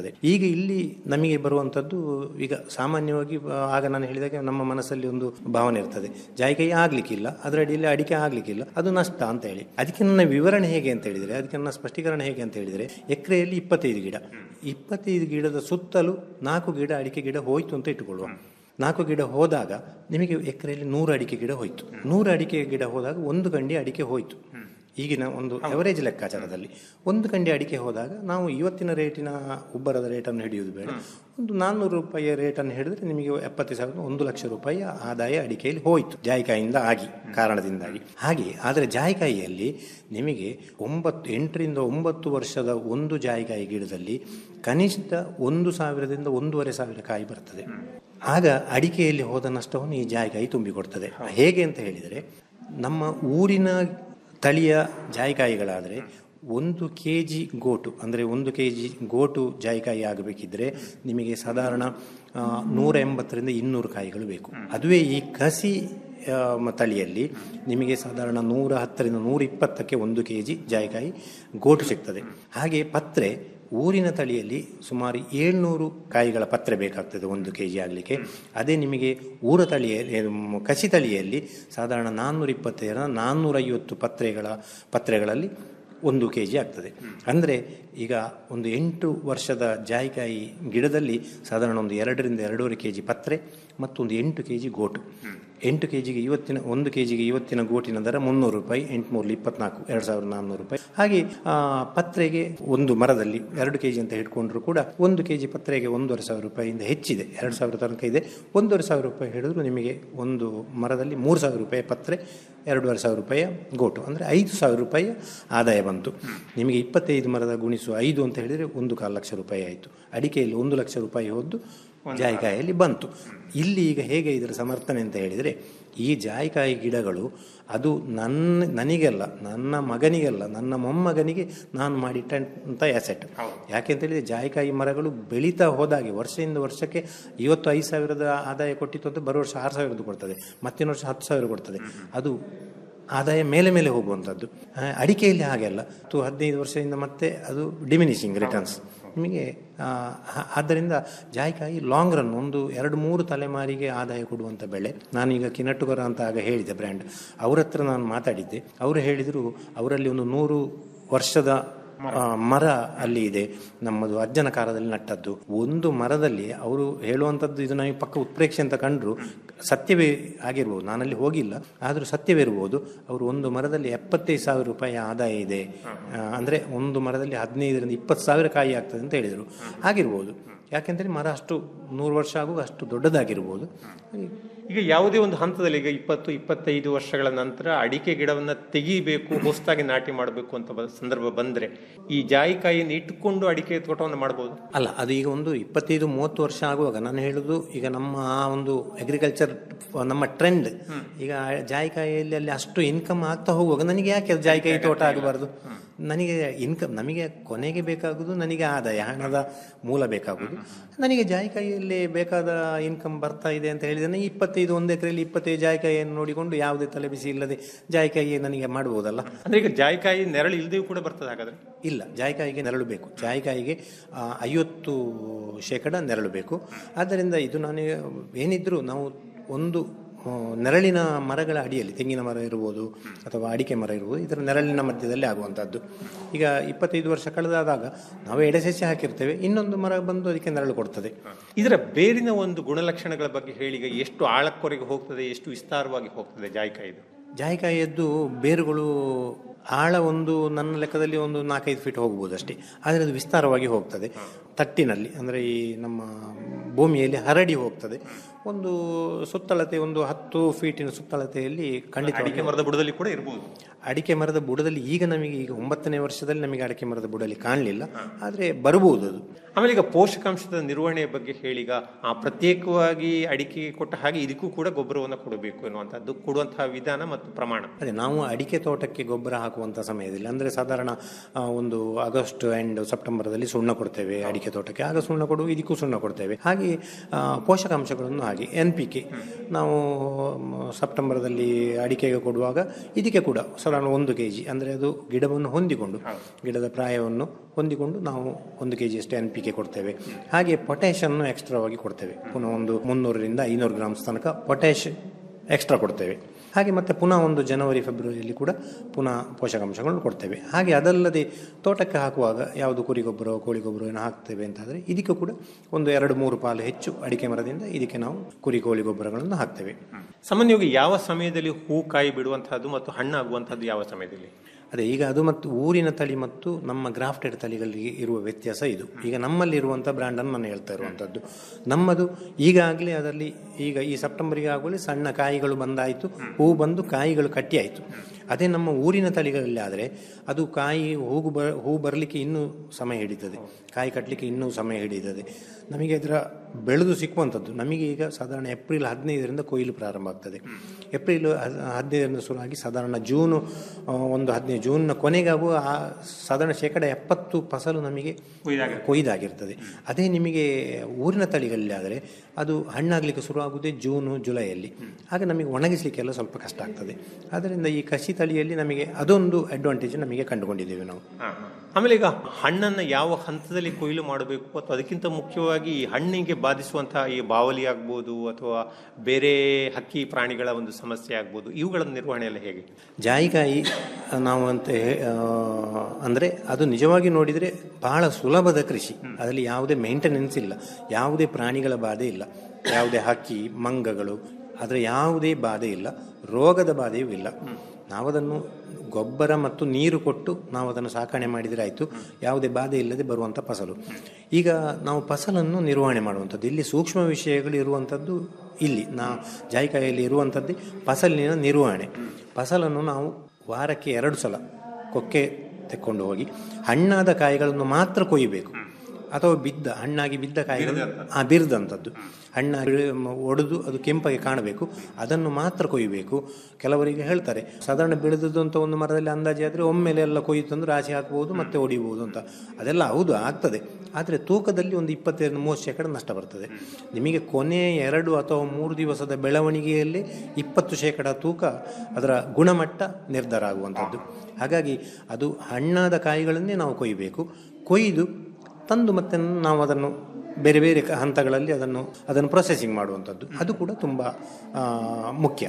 ಇರ್ತದೆ ಈಗ ಇಲ್ಲಿ ನಮಗೆ ಬರುವಂಥದ್ದು ಈಗ ಸಾಮಾನ್ಯವಾಗಿ ಆ, ಆಗ ನಾನು ಹೇಳಿದಾಗ ನಮ್ಮ ಮನಸ್ಸಲ್ಲಿ ಒಂದು ಭಾವನೆ ಇರ್ತದೆ ಜಾಯಿಕಾಯಿ ಆಗ್ಲಿಕ್ಕಿಲ್ಲ ಅದರ ಅಡಿಯಲ್ಲಿ ಅಡಿಕೆ ಆಗ್ಲಿಕ್ಕಿಲ್ಲ ಅದು ನಷ್ಟ ಅಂತ ಹೇಳಿ ಅದಕ್ಕೆ ನನ್ನ ವಿವರಣೆ ಹೇಗೆ ಅಂತ ಹೇಳಿದರೆ ಅದಕ್ಕೆ ನನ್ನ ಸ್ಪಷ್ಟೀಕರಣ ಹೇಗೆ ಅಂತ ಹೇಳಿದರೆ ಎಕರೆಯಲ್ಲಿ ಇಪ್ಪತ್ತೈದು ಗಿಡ ಇಪ್ಪತ್ತೈದು ಗಿಡದ ಸುತ್ತಲೂ ನಾಲ್ಕು ಗಿಡ ಅಡಿಕೆ ಗಿಡ ಹೋಯ್ತು ಅಂತ ಇಟ್ಟುಕೊಳ್ಳುವ ನಾಲ್ಕು ಗಿಡ ಹೋದಾಗ ನಿಮಗೆ ಎಕರೆಯಲ್ಲಿ ನೂರು ಅಡಿಕೆ ಗಿಡ ಹೋಯ್ತು ನೂರು ಅಡಿಕೆ ಗಿಡ ಹೋದಾಗ ಒಂದು ಗಂಡಿ ಅಡಿಕೆ ಹೋಯ್ತು ಈಗಿನ ಒಂದು ಅವರೇಜ್ ಲೆಕ್ಕಾಚಾರದಲ್ಲಿ ಒಂದು ಗಂಡಿ ಅಡಿಕೆ ಹೋದಾಗ ನಾವು ಇವತ್ತಿನ ರೇಟಿನ ಉಬ್ಬರದ ರೇಟನ್ನು ಹಿಡಿಯುವುದು ಬೇಡ ಒಂದು ನಾನ್ನೂರು ರೂಪಾಯಿಯ ರೇಟನ್ನು ಹಿಡಿದ್ರೆ ನಿಮಗೆ ಎಪ್ಪತ್ತು ಸಾವಿರದ ಒಂದು ಲಕ್ಷ ರೂಪಾಯಿ ಆದಾಯ ಅಡಿಕೆಯಲ್ಲಿ ಹೋಯಿತು ಜಾಯಿಕಾಯಿಯಿಂದ ಆಗಿ ಕಾರಣದಿಂದಾಗಿ ಹಾಗೆ ಆದರೆ ಜಾಯಿಕಾಯಿಯಲ್ಲಿ ನಿಮಗೆ ಒಂಬತ್ತು ಎಂಟರಿಂದ ಒಂಬತ್ತು ವರ್ಷದ ಒಂದು ಜಾಯಿಕಾಯಿ ಗಿಡದಲ್ಲಿ ಕನಿಷ್ಠ ಒಂದು ಸಾವಿರದಿಂದ ಒಂದೂವರೆ ಸಾವಿರ ಕಾಯಿ ಬರ್ತದೆ ಆಗ ಅಡಿಕೆಯಲ್ಲಿ ಹೋದ ನಷ್ಟವನ್ನು ಈ ಜಾಯಿಕಾಯಿ ತುಂಬಿಕೊಡ್ತದೆ ಹೇಗೆ ಅಂತ ಹೇಳಿದರೆ ನಮ್ಮ ಊರಿನ ತಳಿಯ ಜಾಯಿಕಾಯಿಗಳಾದರೆ ಒಂದು ಕೆ ಜಿ ಗೋಟು ಅಂದರೆ ಒಂದು ಕೆ ಜಿ ಗೋಟು ಜಾಯಿಕಾಯಿ ಆಗಬೇಕಿದ್ರೆ ನಿಮಗೆ ಸಾಧಾರಣ ಆ, ನೂರ ಎಂಬತ್ತರಿಂದ ಇನ್ನೂರು ಕಾಯಿಗಳು ಬೇಕು ಅದುವೇ ಈ ಕಸಿ ಆ, ಮ- ತಳಿಯಲ್ಲಿ ನಿಮಗೆ ಸಾಧಾರಣ ನೂರ ಹತ್ತರಿಂದ ನೂರ ಇಪ್ಪತ್ತಕ್ಕೆ ಒಂದು ಕೆ ಜಿ ಜಾಯಿಕಾಯಿ ಗೋಟು ಸಿಗ್ತದೆ ಹಾಗೆ ಪತ್ರೆ ಊರಿನ ತಳಿಯಲ್ಲಿ ಸುಮಾರು ಏಳ್ನೂರು ಕಾಯಿಗಳ ಪತ್ರೆ ಬೇಕಾಗ್ತದೆ ಒಂದು ಕೆ ಜಿ ಆಗಲಿಕ್ಕೆ ಅದೇ ನಿಮಗೆ ಊರ ತಳಿಯಲ್ಲಿ ಮ್, ಕಸಿ ತಳಿಯಲ್ಲಿ ಸಾಧಾರಣ ನಾನ್ನೂರ ಇಪ್ಪತ್ತೈದರ ನಾನ್ನೂರೈವತ್ತು ಪತ್ರೆಗಳ ಪತ್ರೆಗಳಲ್ಲಿ ಒಂದು ಕೆ ಜಿ ಆಗ್ತದೆ ಅಂದರೆ ಈಗ ಒಂದು ಎಂಟು ವರ್ಷದ ಜಾಯಿಕಾಯಿ ಗಿಡದಲ್ಲಿ ಸಾಧಾರಣ ಒಂದು ಎರಡರಿಂದ ಎರಡೂವರೆ ಕೆ ಜಿ ಪತ್ರೆ ಮತ್ತು ಒಂದು ಎಂಟು ಕೆ ಜಿ ಗೋಟು ಎಂಟು ಕೆ ಜಿಗೆ ಇವತ್ತಿನ ಒಂದು ಕೆ ಜಿಗೆ ಇವತ್ತಿನ ಗೋಟಿನ ದರ ಮುನ್ನೂರು ರೂಪಾಯಿ ಎಂಟುನೂರಲ್ಲಿ ಇಪ್ಪತ್ನಾಲ್ಕು ಎರಡು ಸಾವಿರದ ನಾನ್ನೂರು ರೂಪಾಯಿ ಹಾಗೆ ಆ, ಪತ್ರೆಗೆ ಒಂದು ಮರದಲ್ಲಿ ಎರಡು ಕೆ ಜಿ ಅಂತ ಹಿಡ್ಕೊಂಡ್ರು ಕೂಡ ಒಂದು ಕೆ ಜಿ ಪತ್ರೆಗೆ ಒಂದೂವರೆ ಸಾವಿರ ರೂಪಾಯಿಯಿಂದ ಹೆಚ್ಚಿದೆ ಎರಡು ಸಾವಿರ ತನಕ ಇದೆ ಒಂದೂವರೆ ಸಾವಿರ ರೂಪಾಯಿ ಹಿಡಿದ್ರು ನಿಮಗೆ ಒಂದು ಮರದಲ್ಲಿ ಮೂರು ಸಾವಿರ ರೂಪಾಯಿ ಪತ್ರೆ ಎರಡೂವರೆ ಸಾವಿರ ರೂಪಾಯಿಯ ಗೋಟು ಅಂದರೆ ಐದು ಸಾವಿರ ರೂಪಾಯಿಯ ಆದಾಯ ಬಂತು ನಿಮಗೆ ಇಪ್ಪತ್ತೈದು ಮರದ ಗುಣಿಸು ಐದು ಅಂತ ಹೇಳಿದರೆ ಒಂದು ಕಾಲು ಲಕ್ಷ ರೂಪಾಯಿ ಆಯಿತು ಅಡಿಕೆಯಲ್ಲಿ ಒಂದು ಲಕ್ಷ ರೂಪಾಯಿ ಹೋದ್ದು ಜಾಯಿಕಾಯಲ್ಲಿ ಬಂತು ಇಲ್ಲಿ ಈಗ ಹೇಗೆ ಇದರ ಸಮರ್ಥನೆ ಅಂತ ಹೇಳಿದರೆ ಈ ಜಾಯಿಕಾಯಿ ಗಿಡಗಳು ಅದು ನನ್ನ ನನಗೆಲ್ಲ ನನ್ನ ಮಗನಿಗೆಲ್ಲ ನನ್ನ ಮೊಮ್ಮಗನಿಗೆ ನಾನು ಮಾಡಿಟ್ಟಂಥ ಆ್ಯಸೆಟ್ ಯಾಕೆ ಅಂತ ಹೇಳಿದ್ರೆ ಜಾಯಿಕಾಯಿ ಮರಗಳು ಬೆಳೀತಾ ಹೋದಾಗೆ ವರ್ಷದಿಂದ ವರ್ಷಕ್ಕೆ ಇವತ್ತು ಐದು ಸಾವಿರದ ಆದಾಯ ಕೊಟ್ಟಿತ್ತು ಅಂತ ಬರೋ ವರ್ಷ ಆರು ಸಾವಿರದ್ದು ಕೊಡ್ತದೆ ಮತ್ತಿನ ವರ್ಷ ಹತ್ತು ಸಾವಿರ ಕೊಡ್ತದೆ ಅದು ಆದಾಯ ಮೇಲೆ ಮೇಲೆ ಹೋಗುವಂಥದ್ದು ಆ, ಅಡಿಕೆಯಲ್ಲಿ ಹಾಗೆಲ್ಲ ಹತ್ತು ಹದಿನೈದು ವರ್ಷದಿಂದ ಮತ್ತೆ ಅದು ಡಿಮಿನಿಷಿಂಗ್ ರಿಟರ್ನ್ಸ್ ನಿಮಗೆ ಆ, ಆ- ಆದ್ದರಿಂದ ಜಾಯಿಕಾಯಿ ಲಾಂಗ್ ರನ್ ಒಂದು ಎರಡು ಮೂರು ತಲೆಮಾರಿಗೆ ಆದಾಯ ಕೊಡುವಂಥ ಬೆಳೆ ನಾನೀಗ ಕಿನಟ್ಟುಗರ ಅಂತ ಆಗ ಹೇಳಿದೆ ಬ್ರ್ಯಾಂಡ್ ಅವ್ರ ಹತ್ರ ನಾನು ಮಾತಾಡಿದ್ದೆ ಅವರು ಹೇಳಿದರು ಅವರಲ್ಲಿ ಒಂದು ನೂರು ವರ್ಷದ ಆ, ಮರ ಅಲ್ಲಿ ಇದೆ ನಮ್ಮದು ಅಜ್ಜನ ಕಾಲದಲ್ಲಿ ನಟ್ಟದ್ದು ಒಂದು ಮರದಲ್ಲಿ ಅವರು ಹೇಳುವಂಥದ್ದು ಇದು ನಮಗೆ ಪಕ್ಕ ಉತ್ಪ್ರೇಕ್ಷೆ ಅಂತ ಕಂಡ್ರು ಸತ್ಯವೇ ಆಗಿರ್ಬೋದು ನಾನಲ್ಲಿ ಹೋಗಿಲ್ಲ ಆದರೂ ಸತ್ಯವಿರ್ಬೋದು ಅವರು ಒಂದು ಮರದಲ್ಲಿ ಎಪ್ಪತ್ತೈದು ಸಾವಿರ ರೂಪಾಯಿ ಆದಾಯ ಇದೆ ಆ, ಅಂದ್ರೆ ಒಂದು ಮರದಲ್ಲಿ ಹದಿನೈದರಿಂದ ಇಪ್ಪತ್ತು ಸಾವಿರ ಕಾಯಿ ಆಗ್ತದೆ ಅಂತ ಹೇಳಿದರು ಆಗಿರ್ಬೋದು ಯಾಕೆಂದರೆ ಮರ ಅಷ್ಟು ನೂರು ವರ್ಷ ಆಗುವ ಅಷ್ಟು ದೊಡ್ಡದಾಗಿರ್ಬೋದು ಈಗ ಯಾವುದೇ ಒಂದು ಹಂತದಲ್ಲಿ ಈಗ ಇಪ್ಪತ್ತು ಇಪ್ಪತ್ತೈದು ವರ್ಷಗಳ ನಂತರ ಅಡಿಕೆ ಗಿಡವನ್ನ ತೆಗಿಬೇಕು ಹೊಸದಾಗಿ ನಾಟಿ ಮಾಡಬೇಕು ಅಂತ ಬ- ಸಂದರ್ಭ ಬಂದ್ರೆ ಈ ಜಾಯಿಕಾಯಿಯನ್ನು ಇಟ್ಟುಕೊಂಡು ಅಡಿಕೆ ತೋಟವನ್ನು ಮಾಡಬಹುದು ಅಲ್ಲ ಅದು ಈಗ ಒಂದು ಇಪ್ಪತ್ತೈದು ಮೂವತ್ತು ವರ್ಷ ಆಗುವಾಗ ನಾನು ಹೇಳುದು ಈಗ ನಮ್ಮ ಆ ಒಂದು ಅಗ್ರಿಕಲ್ಚರ್ ನಮ್ಮ ಟ್ರೆಂಡ್ ಈಗ ಜಾಯಿಕಾಯಿಯಲ್ಲಿ ಅಲ್ಲಿ ಅಷ್ಟು ಇನ್ಕಮ್ ಆಗ್ತಾ ಹೋಗುವಾಗ ನನಗೆ ಯಾಕೆ ಅದು ಜಾಯಿಕಾಯಿ ತೋಟ ಆಗಬಾರ್ದು ನನಗೆ ಇನ್ಕಮ್ ನಮಗೆ ಕೊನೆಗೆ ಬೇಕಾಗುವುದು ನನಗೆ ಆದಾಯ ಹಣದ ಮೂಲ ಬೇಕಾಗುವುದು ನನಗೆ ಜಾಯಿಕಾಯಿಯಲ್ಲಿ ಬೇಕಾದ ಇನ್ಕಮ್ ಬರ್ತಾ ಇದೆ ಅಂತ ಹೇಳಿದ್ರೆ ನನಗೆ ಇಪ್ಪತ್ತೈದು ಒಂದು ಎಕರೆಯಲ್ಲಿ ಇಪ್ಪತ್ತೈದು ಜಾಯಿಕಾಯಿಯನ್ನು ನೋಡಿಕೊಂಡು ಯಾವುದೇ ತಲೆ ಬಿಸಿ ಇಲ್ಲದೆ ಜಾಯಿಕಾಯಿ ನನಗೆ ಮಾಡ್ಬೋದಲ್ಲ ಅಂದ್ರೆ ಈಗ ಜಾಯಿಕಾಯಿ ನೆರಳು ಇಲ್ದೆಯೂ ಕೂಡ ಬರ್ತದೆ ಹಾಗಾದ್ರೆ ಇಲ್ಲ ಜಾಯಿಕಾಯಿಗೆ ನೆರಳು ಬೇಕು ಜಾಯಿಕಾಯಿಗೆ ಆ, ಐವತ್ತು ಶೇಕಡ ನೆರಳು ಬೇಕು ಆದ್ದರಿಂದ ಇದು ನಾನು ಏನಿದ್ರು ನಾವು ಒಂದು ಆ, ನೆರಳಿನ ಮರಗಳ ಅಡಿಯಲ್ಲಿ ತೆಂಗಿನ ಮರ ಇರ್ಬೋದು ಅಥವಾ ಅಡಿಕೆ ಮರ ಇರ್ಬೋದು ಇದರ ನೆರಳಿನ ಮಧ್ಯದಲ್ಲಿ ಆಗುವಂಥದ್ದು ಈಗ ಇಪ್ಪತ್ತೈದು ವರ್ಷ ಕಳೆದಾದಾಗ ನಾವು ಎಡೆಸಸ್ಯ ಹಾಕಿರ್ತೇವೆ ಇನ್ನೊಂದು ಮರ ಬಂದು ಅದಕ್ಕೆ ನೆರಳು ಕೊಡ್ತದೆ ಇದರ ಬೇರಿನ ಒಂದು ಗುಣಲಕ್ಷಣಗಳ ಬಗ್ಗೆ ಹೇಳಿ ಈಗ ಎಷ್ಟು ಆಳಕ್ಕೊರೆಗೆ ಹೋಗ್ತದೆ ಎಷ್ಟು ವಿಸ್ತಾರವಾಗಿ ಹೋಗ್ತದೆ ಜಾಯಿಕಾಯಿದು ಜಾಯಿಕಾಯಿಯದ್ದು ಬೇರುಗಳು ಆಳ ಒಂದು ನನ್ನ ಲೆಕ್ಕದಲ್ಲಿ ಒಂದು ನಾಲ್ಕೈದು ಫೀಟ್ ಹೋಗ್ಬೋದು ಅಷ್ಟೇ ಆದರೆ ಅದು ವಿಸ್ತಾರವಾಗಿ ಹೋಗ್ತದೆ ತಟ್ಟಿನಲ್ಲಿ ಅಂದರೆ ಈ ನಮ್ಮ ಭೂಮಿಯಲ್ಲಿ ಹರಡಿ ಹೋಗ್ತದೆ ಒಂದು ಸುತ್ತಳತೆ ಒಂದು ಹತ್ತು ಫೀಟಿನ ಸುತ್ತಳತೆಯಲ್ಲಿ ಖಂಡಿತ ಅಡಿಕೆ ಮರದ ಬುಡದಲ್ಲಿ ಕೂಡ ಇರಬಹುದು ಅಡಿಕೆ ಮರದ ಬುಡದಲ್ಲಿ ಈಗ ನಮಗೆ ಈಗ ಒಂಬತ್ತನೇ ವರ್ಷದಲ್ಲಿ ನಮಗೆ ಅಡಿಕೆ ಮರದ ಬುಡದಲ್ಲಿ ಕಾಣಲಿಲ್ಲ ಆದರೆ ಬರಬಹುದು ಅದು ಆಮೇಲೆ ಈಗ ಪೋಷಕಾಂಶದ ನಿರ್ವಹಣೆಯ ಬಗ್ಗೆ ಹೇಳಿ ಈಗ ಆ ಪ್ರತ್ಯೇಕವಾಗಿ ಅಡಿಕೆಗೆ ಕೊಟ್ಟ ಹಾಗೆ ಇದಕ್ಕೂ ಕೂಡ ಗೊಬ್ಬರವನ್ನು ಕೊಡಬೇಕು ಎನ್ನುವಂಥದ್ದು ಕೊಡುವಂತಹ ವಿಧಾನ ಮತ್ತು ಪ್ರಮಾಣ ಅದೇ ನಾವು ಅಡಿಕೆ ತೋಟಕ್ಕೆ ಗೊಬ್ಬರ ಹಾಕುವಂಥ ಸಮಯದಲ್ಲಿ ಅಂದರೆ ಸಾಧಾರಣ ಆ, ಒಂದು ಆಗಸ್ಟ್ ಆ್ಯಂಡ್ ಸೆಪ್ಟೆಂಬರ್ದಲ್ಲಿ ಸುಣ್ಣ ಕೊಡ್ತೇವೆ ಅಡಿಕೆ ಅಡಿಕೆ ತೋಟಕ್ಕೆ ಆಗ ಸುಣ್ಣ ಕೊಡುವ ಇದಕ್ಕೂ ಸುಣ್ಣ ಕೊಡ್ತೇವೆ ಹಾಗೆ ಆ, ಪೋಷಕಾಂಶಗಳನ್ನು ಹಾಗೆ ಎನ್ ಪಿ ಕೆ ನಾವು ಮ, ಸೆಪ್ಟೆಂಬರ್ದಲ್ಲಿ ಅಡಿಕೆಗೆ ಕೊಡುವಾಗ ಇದಕ್ಕೆ ಕೂಡ ಸಾಧಾರಣ ಒಂದು ಕೆ ಜಿ ಅಂದರೆ ಅದು ಗಿಡವನ್ನು ಹೊಂದಿಕೊಂಡು ಗಿಡದ ಪ್ರಾಯವನ್ನು ಹೊಂದಿಕೊಂಡು ನಾವು ಒಂದು ಕೆ ಜಿಯಷ್ಟು ಎನ್ ಪಿ ಕೆ ಕೊಡ್ತೇವೆ ಹಾಗೆ ಪೊಟ್ಯಾಷನ್ನು ಎಕ್ಸ್ಟ್ರಾವಾಗಿ ಕೊಡ್ತೇವೆ ಪುನಃ ಒಂದು ಮುನ್ನೂರರಿಂದ ಐನೂರು ಗ್ರಾಮ್ಸ್ ತನಕ ಪೊಟ್ಯಾಷ್ ಎಕ್ಸ್ಟ್ರಾ ಕೊಡ್ತೇವೆ ಹಾಗೆ ಮತ್ತೆ ಪುನಃ ಒಂದು ಜನವರಿ ಫೆಬ್ರವರಿಯಲ್ಲಿ ಕೂಡ ಪುನಃ ಪೋಷಕಾಂಶಗಳನ್ನು ಕೊಡ್ತೇವೆ ಹಾಗೆ ಅದಲ್ಲದೆ ತೋಟಕ್ಕೆ ಹಾಕುವಾಗ ಯಾವುದು ಕುರಿ ಗೊಬ್ಬರ ಕೋಳಿ ಗೊಬ್ಬರ ಏನು ಹಾಕ್ತೇವೆ ಅಂತಾದರೆ ಇದಕ್ಕೂ ಕೂಡ ಒಂದು ಎರಡು ಮೂರು ಪಾಲು ಹೆಚ್ಚು ಅಡಿಕೆ ಮರದಿಂದ ಇದಕ್ಕೆ ನಾವು ಕುರಿ ಕೋಳಿ ಗೊಬ್ಬರಗಳನ್ನು ಹಾಕ್ತೇವೆ ಸಾಮಾನ್ಯವಾಗಿ ಯಾವ ಸಮಯದಲ್ಲಿ ಹೂ ಕಾಯಿ ಬಿಡುವಂತಹದ್ದು ಮತ್ತು ಹಣ್ಣಾಗುವಂತಹದ್ದು ಯಾವ ಸಮಯದಲ್ಲಿ ಅದೇ ಈಗ ಅದು ಮತ್ತು ಊರಿನ ತಳಿ ಮತ್ತು ನಮ್ಮ ಗ್ರಾಫ್ಟೆಡ್ ತಳಿಗಳಿಗೆ ಇರುವ ವ್ಯತ್ಯಾಸ ಇದು ಈಗ ನಮ್ಮಲ್ಲಿ ಇರುವಂಥ ಬ್ರ್ಯಾಂಡನ್ನು ನಾನು ಹೇಳ್ತಾ ಇರುವಂಥದ್ದು ನಮ್ಮದು ಈಗಾಗಲೇ ಅದರಲ್ಲಿ ಈಗ ಈ ಸೆಪ್ಟೆಂಬರಿಗೆ ಆಗುವಲ್ಲಿ ಸಣ್ಣ ಕಾಯಿಗಳು ಬಂದಾಯಿತು ಹೂ ಬಂದು ಕಾಯಿಗಳು ಕಟ್ಟಿ ಆಯಿತು ಅದೇ ನಮ್ಮ ಊರಿನ ತಳಿಗಳಲ್ಲಿ ಆದರೆ ಅದು ಕಾಯಿ ಹೂಗು ಬ ಹೂ ಬರಲಿಕ್ಕೆ ಇನ್ನೂ ಸಮಯ ಹಿಡಿತದೆ ಕಾಯಿ ಕಟ್ಟಲಿಕ್ಕೆ ಇನ್ನೂ ಸಮಯ ಹಿಡಿತದೆ ನಮಗೆ ಅದರ ಬೆಳೆದು ಸಿಕ್ಕುವಂಥದ್ದು ನಮಗೆ ಈಗ ಸಾಧಾರಣ ಏಪ್ರಿಲ್ ಹದಿನೈದರಿಂದ ಕೊಯ್ಲು ಪ್ರಾರಂಭ ಆಗ್ತದೆ ಏಪ್ರಿಲ್ ಹದ್- ಹದಿನೈದರಿಂದ ಶುರುವಾಗಿ ಸಾಧಾರಣ ಜೂನು ಆ, ಒಂದು ಹದಿನೈದು ಜೂನ್ನ ಕೊನೆಗಾಗುವ ಆ ಸಾಧಾರಣ ಶೇಕಡ ಎಪ್ಪತ್ತು ಫಸಲು ನಮಗೆ ಕೊಯ್ದಾಗಿರ್ತದೆ ಅದೇ ನಿಮಗೆ ಊರಿನ ತಳಿಗಳಲ್ಲಿ ಆದರೆ ಅದು ಹಣ್ಣಾಗಲಿಕ್ಕೆ ಶುರುವಾಗುವುದೇ ಜೂನು ಜುಲೈಯಲ್ಲಿ ಆಗ ನಮಗೆ ಒಣಗಿಸಲಿಕ್ಕೆಲ್ಲ ಸ್ವಲ್ಪ ಕಷ್ಟ ಆಗ್ತದೆ ಆದ್ದರಿಂದ ಈ ಕಸಿ ತಳಿಯಲ್ಲಿ ನಮಗೆ ಅದೊಂದು ಅಡ್ವಾಂಟೇಜ್ ನಮಗೆ ಕಂಡುಕೊಂಡಿದ್ದೇವೆ ನಾವು ಆಮೇಲೆ ಈಗ ಹಣ್ಣನ್ನ ಯಾವ ಹಂತದಲ್ಲಿ ಕೊಯ್ಲು ಮಾಡಬೇಕು ಅಥವಾ ಅದಕ್ಕಿಂತ ಮುಖ್ಯವಾಗಿ ಈ ಹಣ್ಣಿಗೆ ಬಾಧಿಸುವಂತಹ ಈ ಬಾವಲಿ ಆಗ್ಬೋದು ಅಥವಾ ಬೇರೆ ಹಕ್ಕಿ ಪ್ರಾಣಿಗಳ ಒಂದು ಸಮಸ್ಯೆ ಆಗ್ಬೋದು ಇವುಗಳ ನಿರ್ವಹಣೆ ಎಲ್ಲ ಹೇಗೆ ಜಾಯಿಕಾಯಿ ನಾವು ಅಂತ ಹೇ- ಆ, ಅಂದ್ರೆ ಅದು ನಿಜವಾಗಿ ನೋಡಿದರೆ ಬಹಳ ಸುಲಭದ ಕೃಷಿ ಅದರಲ್ಲಿ ಯಾವುದೇ ಮೇಂಟೆನೆನ್ಸ್ ಇಲ್ಲ ಯಾವುದೇ ಪ್ರಾಣಿಗಳ ಬಾಧೆ ಇಲ್ಲ ಯಾವುದೇ ಹಕ್ಕಿ ಮಂಗಗಳು ಅದರ ಯಾವುದೇ ಬಾಧೆ ಇಲ್ಲ ರೋಗದ ಬಾಧೆಯೂ ಇಲ್ಲ ನಾವದನ್ನು ಗೊಬ್ಬರ ಮತ್ತು ನೀರು ಕೊಟ್ಟು ನಾವು ಅದನ್ನು ಸಾಕಣೆ ಮಾಡಿದರೆ ಆಯಿತು ಯಾವುದೇ ಬಾಧೆ ಇಲ್ಲದೆ ಬರುವಂಥ ಫಸಲು ಈಗ ನಾವು ಫಸಲನ್ನು ನಿರ್ವಹಣೆ ಮಾಡುವಂಥದ್ದು ಇಲ್ಲಿ ಸೂಕ್ಷ್ಮ ವಿಷಯಗಳು ಇರುವಂಥದ್ದು ಇಲ್ಲಿ ನಾ ಜಾಯಿಕಾಯಿಯಲ್ಲಿ ಇರುವಂಥದ್ದು ಫಸಲಿನ ನಿರ್ವಹಣೆ ಫಸಲನ್ನು ನಾವು ವಾರಕ್ಕೆ ಎರಡು ಸಲ ಕೊಕ್ಕೆ ತೆಕ್ಕೊಂಡು ಹೋಗಿ ಹಣ್ಣಾದ ಕಾಯಿಗಳನ್ನು ಮಾತ್ರ ಕೊಯ್ಯಬೇಕು ಅಥವಾ ಬಿದ್ದ ಹಣ್ಣಾಗಿ ಬಿದ್ದ ಕಾಯಿಗಳು ಆ ಬಿರಿದಂಥದ್ದು ಹಣ್ಣಾಗಿ ಒಡೆದು ಅದು ಕೆಂಪಗೆ ಕಾಣಬೇಕು ಅದನ್ನು ಮಾತ್ರ ಕೊಯ್ಯಬೇಕು ಕೆಲವರಿಗೆ ಹೇಳ್ತಾರೆ ಸಾಧಾರಣ ಬೆಳೆದದ್ದು ಅಂತ ಒಂದು ಮರದಲ್ಲಿ ಅಂದಾಜು ಆದರೆ ಒಮ್ಮೆಲೆ ಎಲ್ಲ ಕೊಯ್ದು ತಂದು ರಾಶಿ ಹಾಕ್ಬೋದು ಮತ್ತೆ ಹೊಡಿಬೋದು ಅಂತ ಅದೆಲ್ಲ ಹೌದು ಆಗ್ತದೆ ಆದರೆ ತೂಕದಲ್ಲಿ ಒಂದು ಇಪ್ಪತ್ತೈದು ಮೂವತ್ತು ಶೇಕಡ ನಷ್ಟ ಬರ್ತದೆ ನಿಮಗೆ ಕೊನೆಯ ಎರಡು ಅಥವಾ ಮೂರು ದಿವಸದ ಬೆಳವಣಿಗೆಯಲ್ಲಿ ಇಪ್ಪತ್ತು ಶೇಕಡ ತೂಕ ಅದರ ಗುಣಮಟ್ಟ ನಿರ್ಧಾರ ಆಗುವಂಥದ್ದು ಹಾಗಾಗಿ ಅದು ಹಣ್ಣಾದ ಕಾಯಿಗಳನ್ನೇ ನಾವು ಕೊಯ್ಯಬೇಕು ಕೊಯ್ದು ತಂದು ಮತ್ತೆ ನಾವು ಅದನ್ನು ಬೇರೆ ಬೇರೆ ಕ- ಹಂತಗಳಲ್ಲಿ ಅದನ್ನು ಅದನ್ನು ಪ್ರೊಸೆಸಿಂಗ್ ಮಾಡುವಂಥದ್ದು ಅದು ಕೂಡ ತುಂಬ ಆ, ಮುಖ್ಯ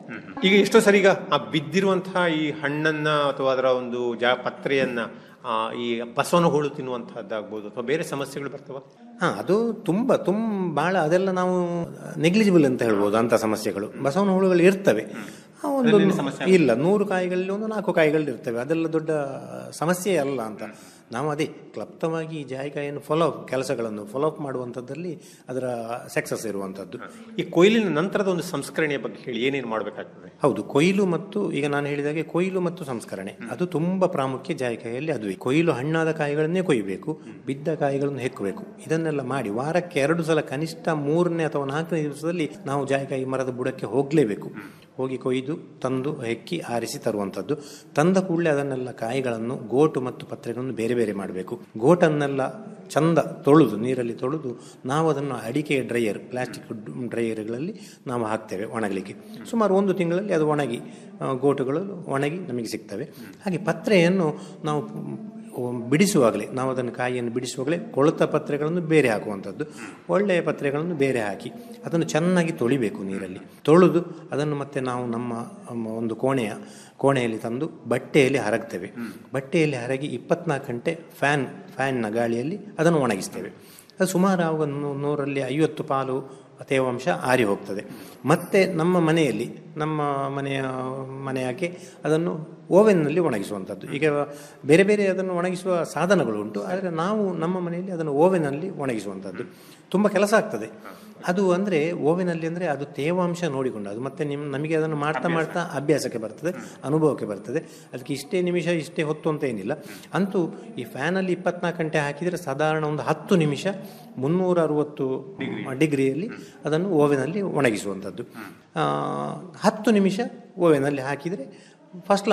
ಈಗ ಎಷ್ಟೋ ಸರಿ ಈಗ ಆ ಬಿದ್ದಿರುವಂತಹ ಈ ಹಣ್ಣನ್ನ ಅಥವಾ ಅದರ ಒಂದು ಜಾ ಪತ್ರೆಯನ್ನ ಆ, ಈ ಬಸವನ ಹುಳು ತಿನ್ನುವಂತಹದ್ದಾಗ್ಬೋದು ಅಥವಾ ಬೇರೆ ಸಮಸ್ಯೆಗಳು ಬರ್ತವ ಹಾ ಅದು ತುಂಬ ತುಂಬ ಭಾಳ ಅದೆಲ್ಲ ನಾವು ನೆಗ್ಲಿಜಿಬಲ್ ಅಂತ ಹೇಳ್ಬೋದು ಅಂತ ಸಮಸ್ಯೆಗಳು ಬಸವನ ಹುಳುಗಳು ಇರ್ತವೆ ಆ ಒಂದು ಅದರಲ್ಲಿ ಸಮಸ್ಯೆ ಇಲ್ಲ ನೂರು ಕಾಯಿಗಳಲ್ಲಿ ಒಂದು ನಾಲ್ಕು ಕಾಯಿಗಳು ಇರ್ತವೆ ಅದೆಲ್ಲ ದೊಡ್ಡ ಸಮಸ್ಯೆ ಅಲ್ಲ ಅಂತ ನಾವು ಅದೇ ಕ್ಲಪ್ತವಾಗಿ ಈ ಜಾಯಿಕಾಯಿಯನ್ನು ಫಾಲೋ ಅಪ್ ಕೆಲಸಗಳನ್ನು ಫಾಲೋ ಅಪ್ ಮಾಡುವಂಥದ್ದಲ್ಲಿ ಅದರ ಸಕ್ಸಸ್ ಇರುವಂಥದ್ದು ಈ ಕೊಯ್ಲಿನ ನಂತರದ ಒಂದು ಸಂಸ್ಕರಣೆಯ ಬಗ್ಗೆ ಹೇಳಿ ಏನೇನು ಮಾಡಬೇಕಾಗ್ತದೆ ಹೌದು ಕೊಯ್ಲು ಮತ್ತು ಈಗ ನಾನು ಹೇಳಿದಾಗೆ ಕೊಯ್ಲು ಮತ್ತು ಸಂಸ್ಕರಣೆ ಅದು ತುಂಬಾ ಪ್ರಾಮುಖ್ಯ ಜಾಯಿಕಾಯಿಯಲ್ಲಿ ಅದುವೇ ಕೊಯ್ಲು ಹಣ್ಣಾದ ಕಾಯಿಗಳನ್ನೇ ಕೊಯ್ಯಬೇಕು ಬಿದ್ದ ಕಾಯಿಗಳನ್ನು ಹೆಕ್ಕಬೇಕು ಇದನ್ನೆಲ್ಲ ಮಾಡಿ ವಾರಕ್ಕೆ ಎರಡು ಸಲ ಕನಿಷ್ಠ ಮೂರನೇ ಅಥವಾ ನಾಲ್ಕನೇ ದಿವಸದಲ್ಲಿ ನಾವು ಜಾಯಿಕಾಯಿ ಮರದ ಬುಡಕ್ಕೆ ಹೋಗಲೇಬೇಕು ಹೋಗಿ ಕೊಯ್ದು ತಂದು ಹೆಕ್ಕಿ ಆರಿಸಿ ತರುವಂಥದ್ದು ತಂದ ಕೂಡಲೇ ಅದನ್ನೆಲ್ಲ ಕಾಯಿಗಳನ್ನು ಗೋಟು ಮತ್ತು ಪತ್ರೆಗಳನ್ನು ಬೇರೆ ಬೇರೆ ಮಾಡಬೇಕು ಗೋಟನ್ನೆಲ್ಲ ಚಂದ ತೊಳೆದು ನೀರಲ್ಲಿ ತೊಳೆದು ನಾವು ಅದನ್ನು ಅಡಿಕೆ ಡ್ರೈಯರ್ ಪ್ಲಾಸ್ಟಿಕ್ ಡ್ರೈಯರ್ಗಳಲ್ಲಿ ನಾವು ಹಾಕ್ತೇವೆ ಒಣಗಲಿಕ್ಕೆ ಸುಮಾರು ಒಂದು ತಿಂಗಳಲ್ಲಿ ಅದು ಒಣಗಿ ಆ, ಗೋಟುಗಳು ಒಣಗಿ ನಮಗೆ ಸಿಗ್ತವೆ ಹಾಗೆ ಪತ್ರೆಯನ್ನು ನಾವು ಬಿಡಿಸುವಾಗಲೇ ನಾವು ಅದನ್ನು ಕಾಯಿಯನ್ನು ಬಿಡಿಸುವಾಗಲೇ ಕೊಳೆತ ಪತ್ರೆಗಳನ್ನು ಬೇರೆ ಹಾಕುವಂಥದ್ದು ಒಳ್ಳೆಯ ಪತ್ರೆಗಳನ್ನು ಬೇರೆ ಹಾಕಿ ಅದನ್ನು ಚೆನ್ನಾಗಿ ತೊಳಿಬೇಕು ನೀರಲ್ಲಿ ತೊಳೆದು ಅದನ್ನು ಮತ್ತೆ ನಾವು ನಮ್ಮ ನಮ್ಮ ಒಂದು ಕೋಣೆಯ ಕೋಣೆಯಲ್ಲಿ ತಂದು ಬಟ್ಟೆಯಲ್ಲಿ ಹರಗ್ತೇವೆ ಬಟ್ಟೆಯಲ್ಲಿ ಹರಗಿ ಇಪ್ಪತ್ನಾಲ್ಕು ಗಂಟೆ ಫ್ಯಾನ್ ಫ್ಯಾನ್ನ ಗಾಳಿಯಲ್ಲಿ ಅದನ್ನು ಒಣಗಿಸ್ತೇವೆ ಅದು ಸುಮಾರು ಆವಾಗ ನೂ- ನೂರಲ್ಲಿ ಐವತ್ತು ಪಾಲು ತೇವಾಂಶ ಆರಿ ಹೋಗ್ತದೆ ಮತ್ತೆ ನಮ್ಮ ಮನೆಯಲ್ಲಿ ನಮ್ಮ ಮನೆಯ ಮನೆಯಾಕೆ ಅದನ್ನು ಓವೆನ್ನಲ್ಲಿ ಒಣಗಿಸುವಂಥದ್ದು ಈಗ ಬೇರೆ ಬೇರೆ ಅದನ್ನು ಒಣಗಿಸುವ ಸಾಧನಗಳು ಉಂಟು ಆದರೆ ನಾವು ನಮ್ಮ ಮನೆಯಲ್ಲಿ ಅದನ್ನು ಓವೆನಲ್ಲಿ ಒಣಗಿಸುವಂಥದ್ದು ತುಂಬ ಕೆಲಸ ಆಗ್ತದೆ ಅದು ಅಂದರೆ ಓವೆನಲ್ಲಿ ಅಂದರೆ ಅದು ತೇವಾಂಶ ನೋಡಿಕೊಂಡು ಅದು ಮತ್ತೆ ನಿಮ್ ನಮಗೆ ಅದನ್ನು ಮಾಡ್ತಾ ಮಾಡ್ತಾ ಅಭ್ಯಾಸಕ್ಕೆ ಬರ್ತದೆ ಅನುಭವಕ್ಕೆ ಬರ್ತದೆ ಅದಕ್ಕೆ ಇಷ್ಟೇ ನಿಮಿಷ ಇಷ್ಟೇ ಹೊತ್ತು ಅಂತ ಏನಿಲ್ಲ ಅಂತೂ ಈ ಫ್ಯಾನಲ್ಲಿ ಇಪ್ಪತ್ನಾಲ್ಕು ಗಂಟೆ ಹಾಕಿದರೆ ಸಾಧಾರಣ ಒಂದು ಹತ್ತು ನಿಮಿಷ ಮುನ್ನೂರ ಅರವತ್ತು ಡಿಗ್ರಿಯಲ್ಲಿ ಅದನ್ನು ಓವೆನಲ್ಲಿ ಒಣಗಿಸುವಂಥದ್ದು ಆ, ಹತ್ತು ನಿಮಿಷ ಓವೆನಲ್ಲಿ ಹಾಕಿದರೆ ಫಸ್ಟ್ ಕ್ಲಾಸ್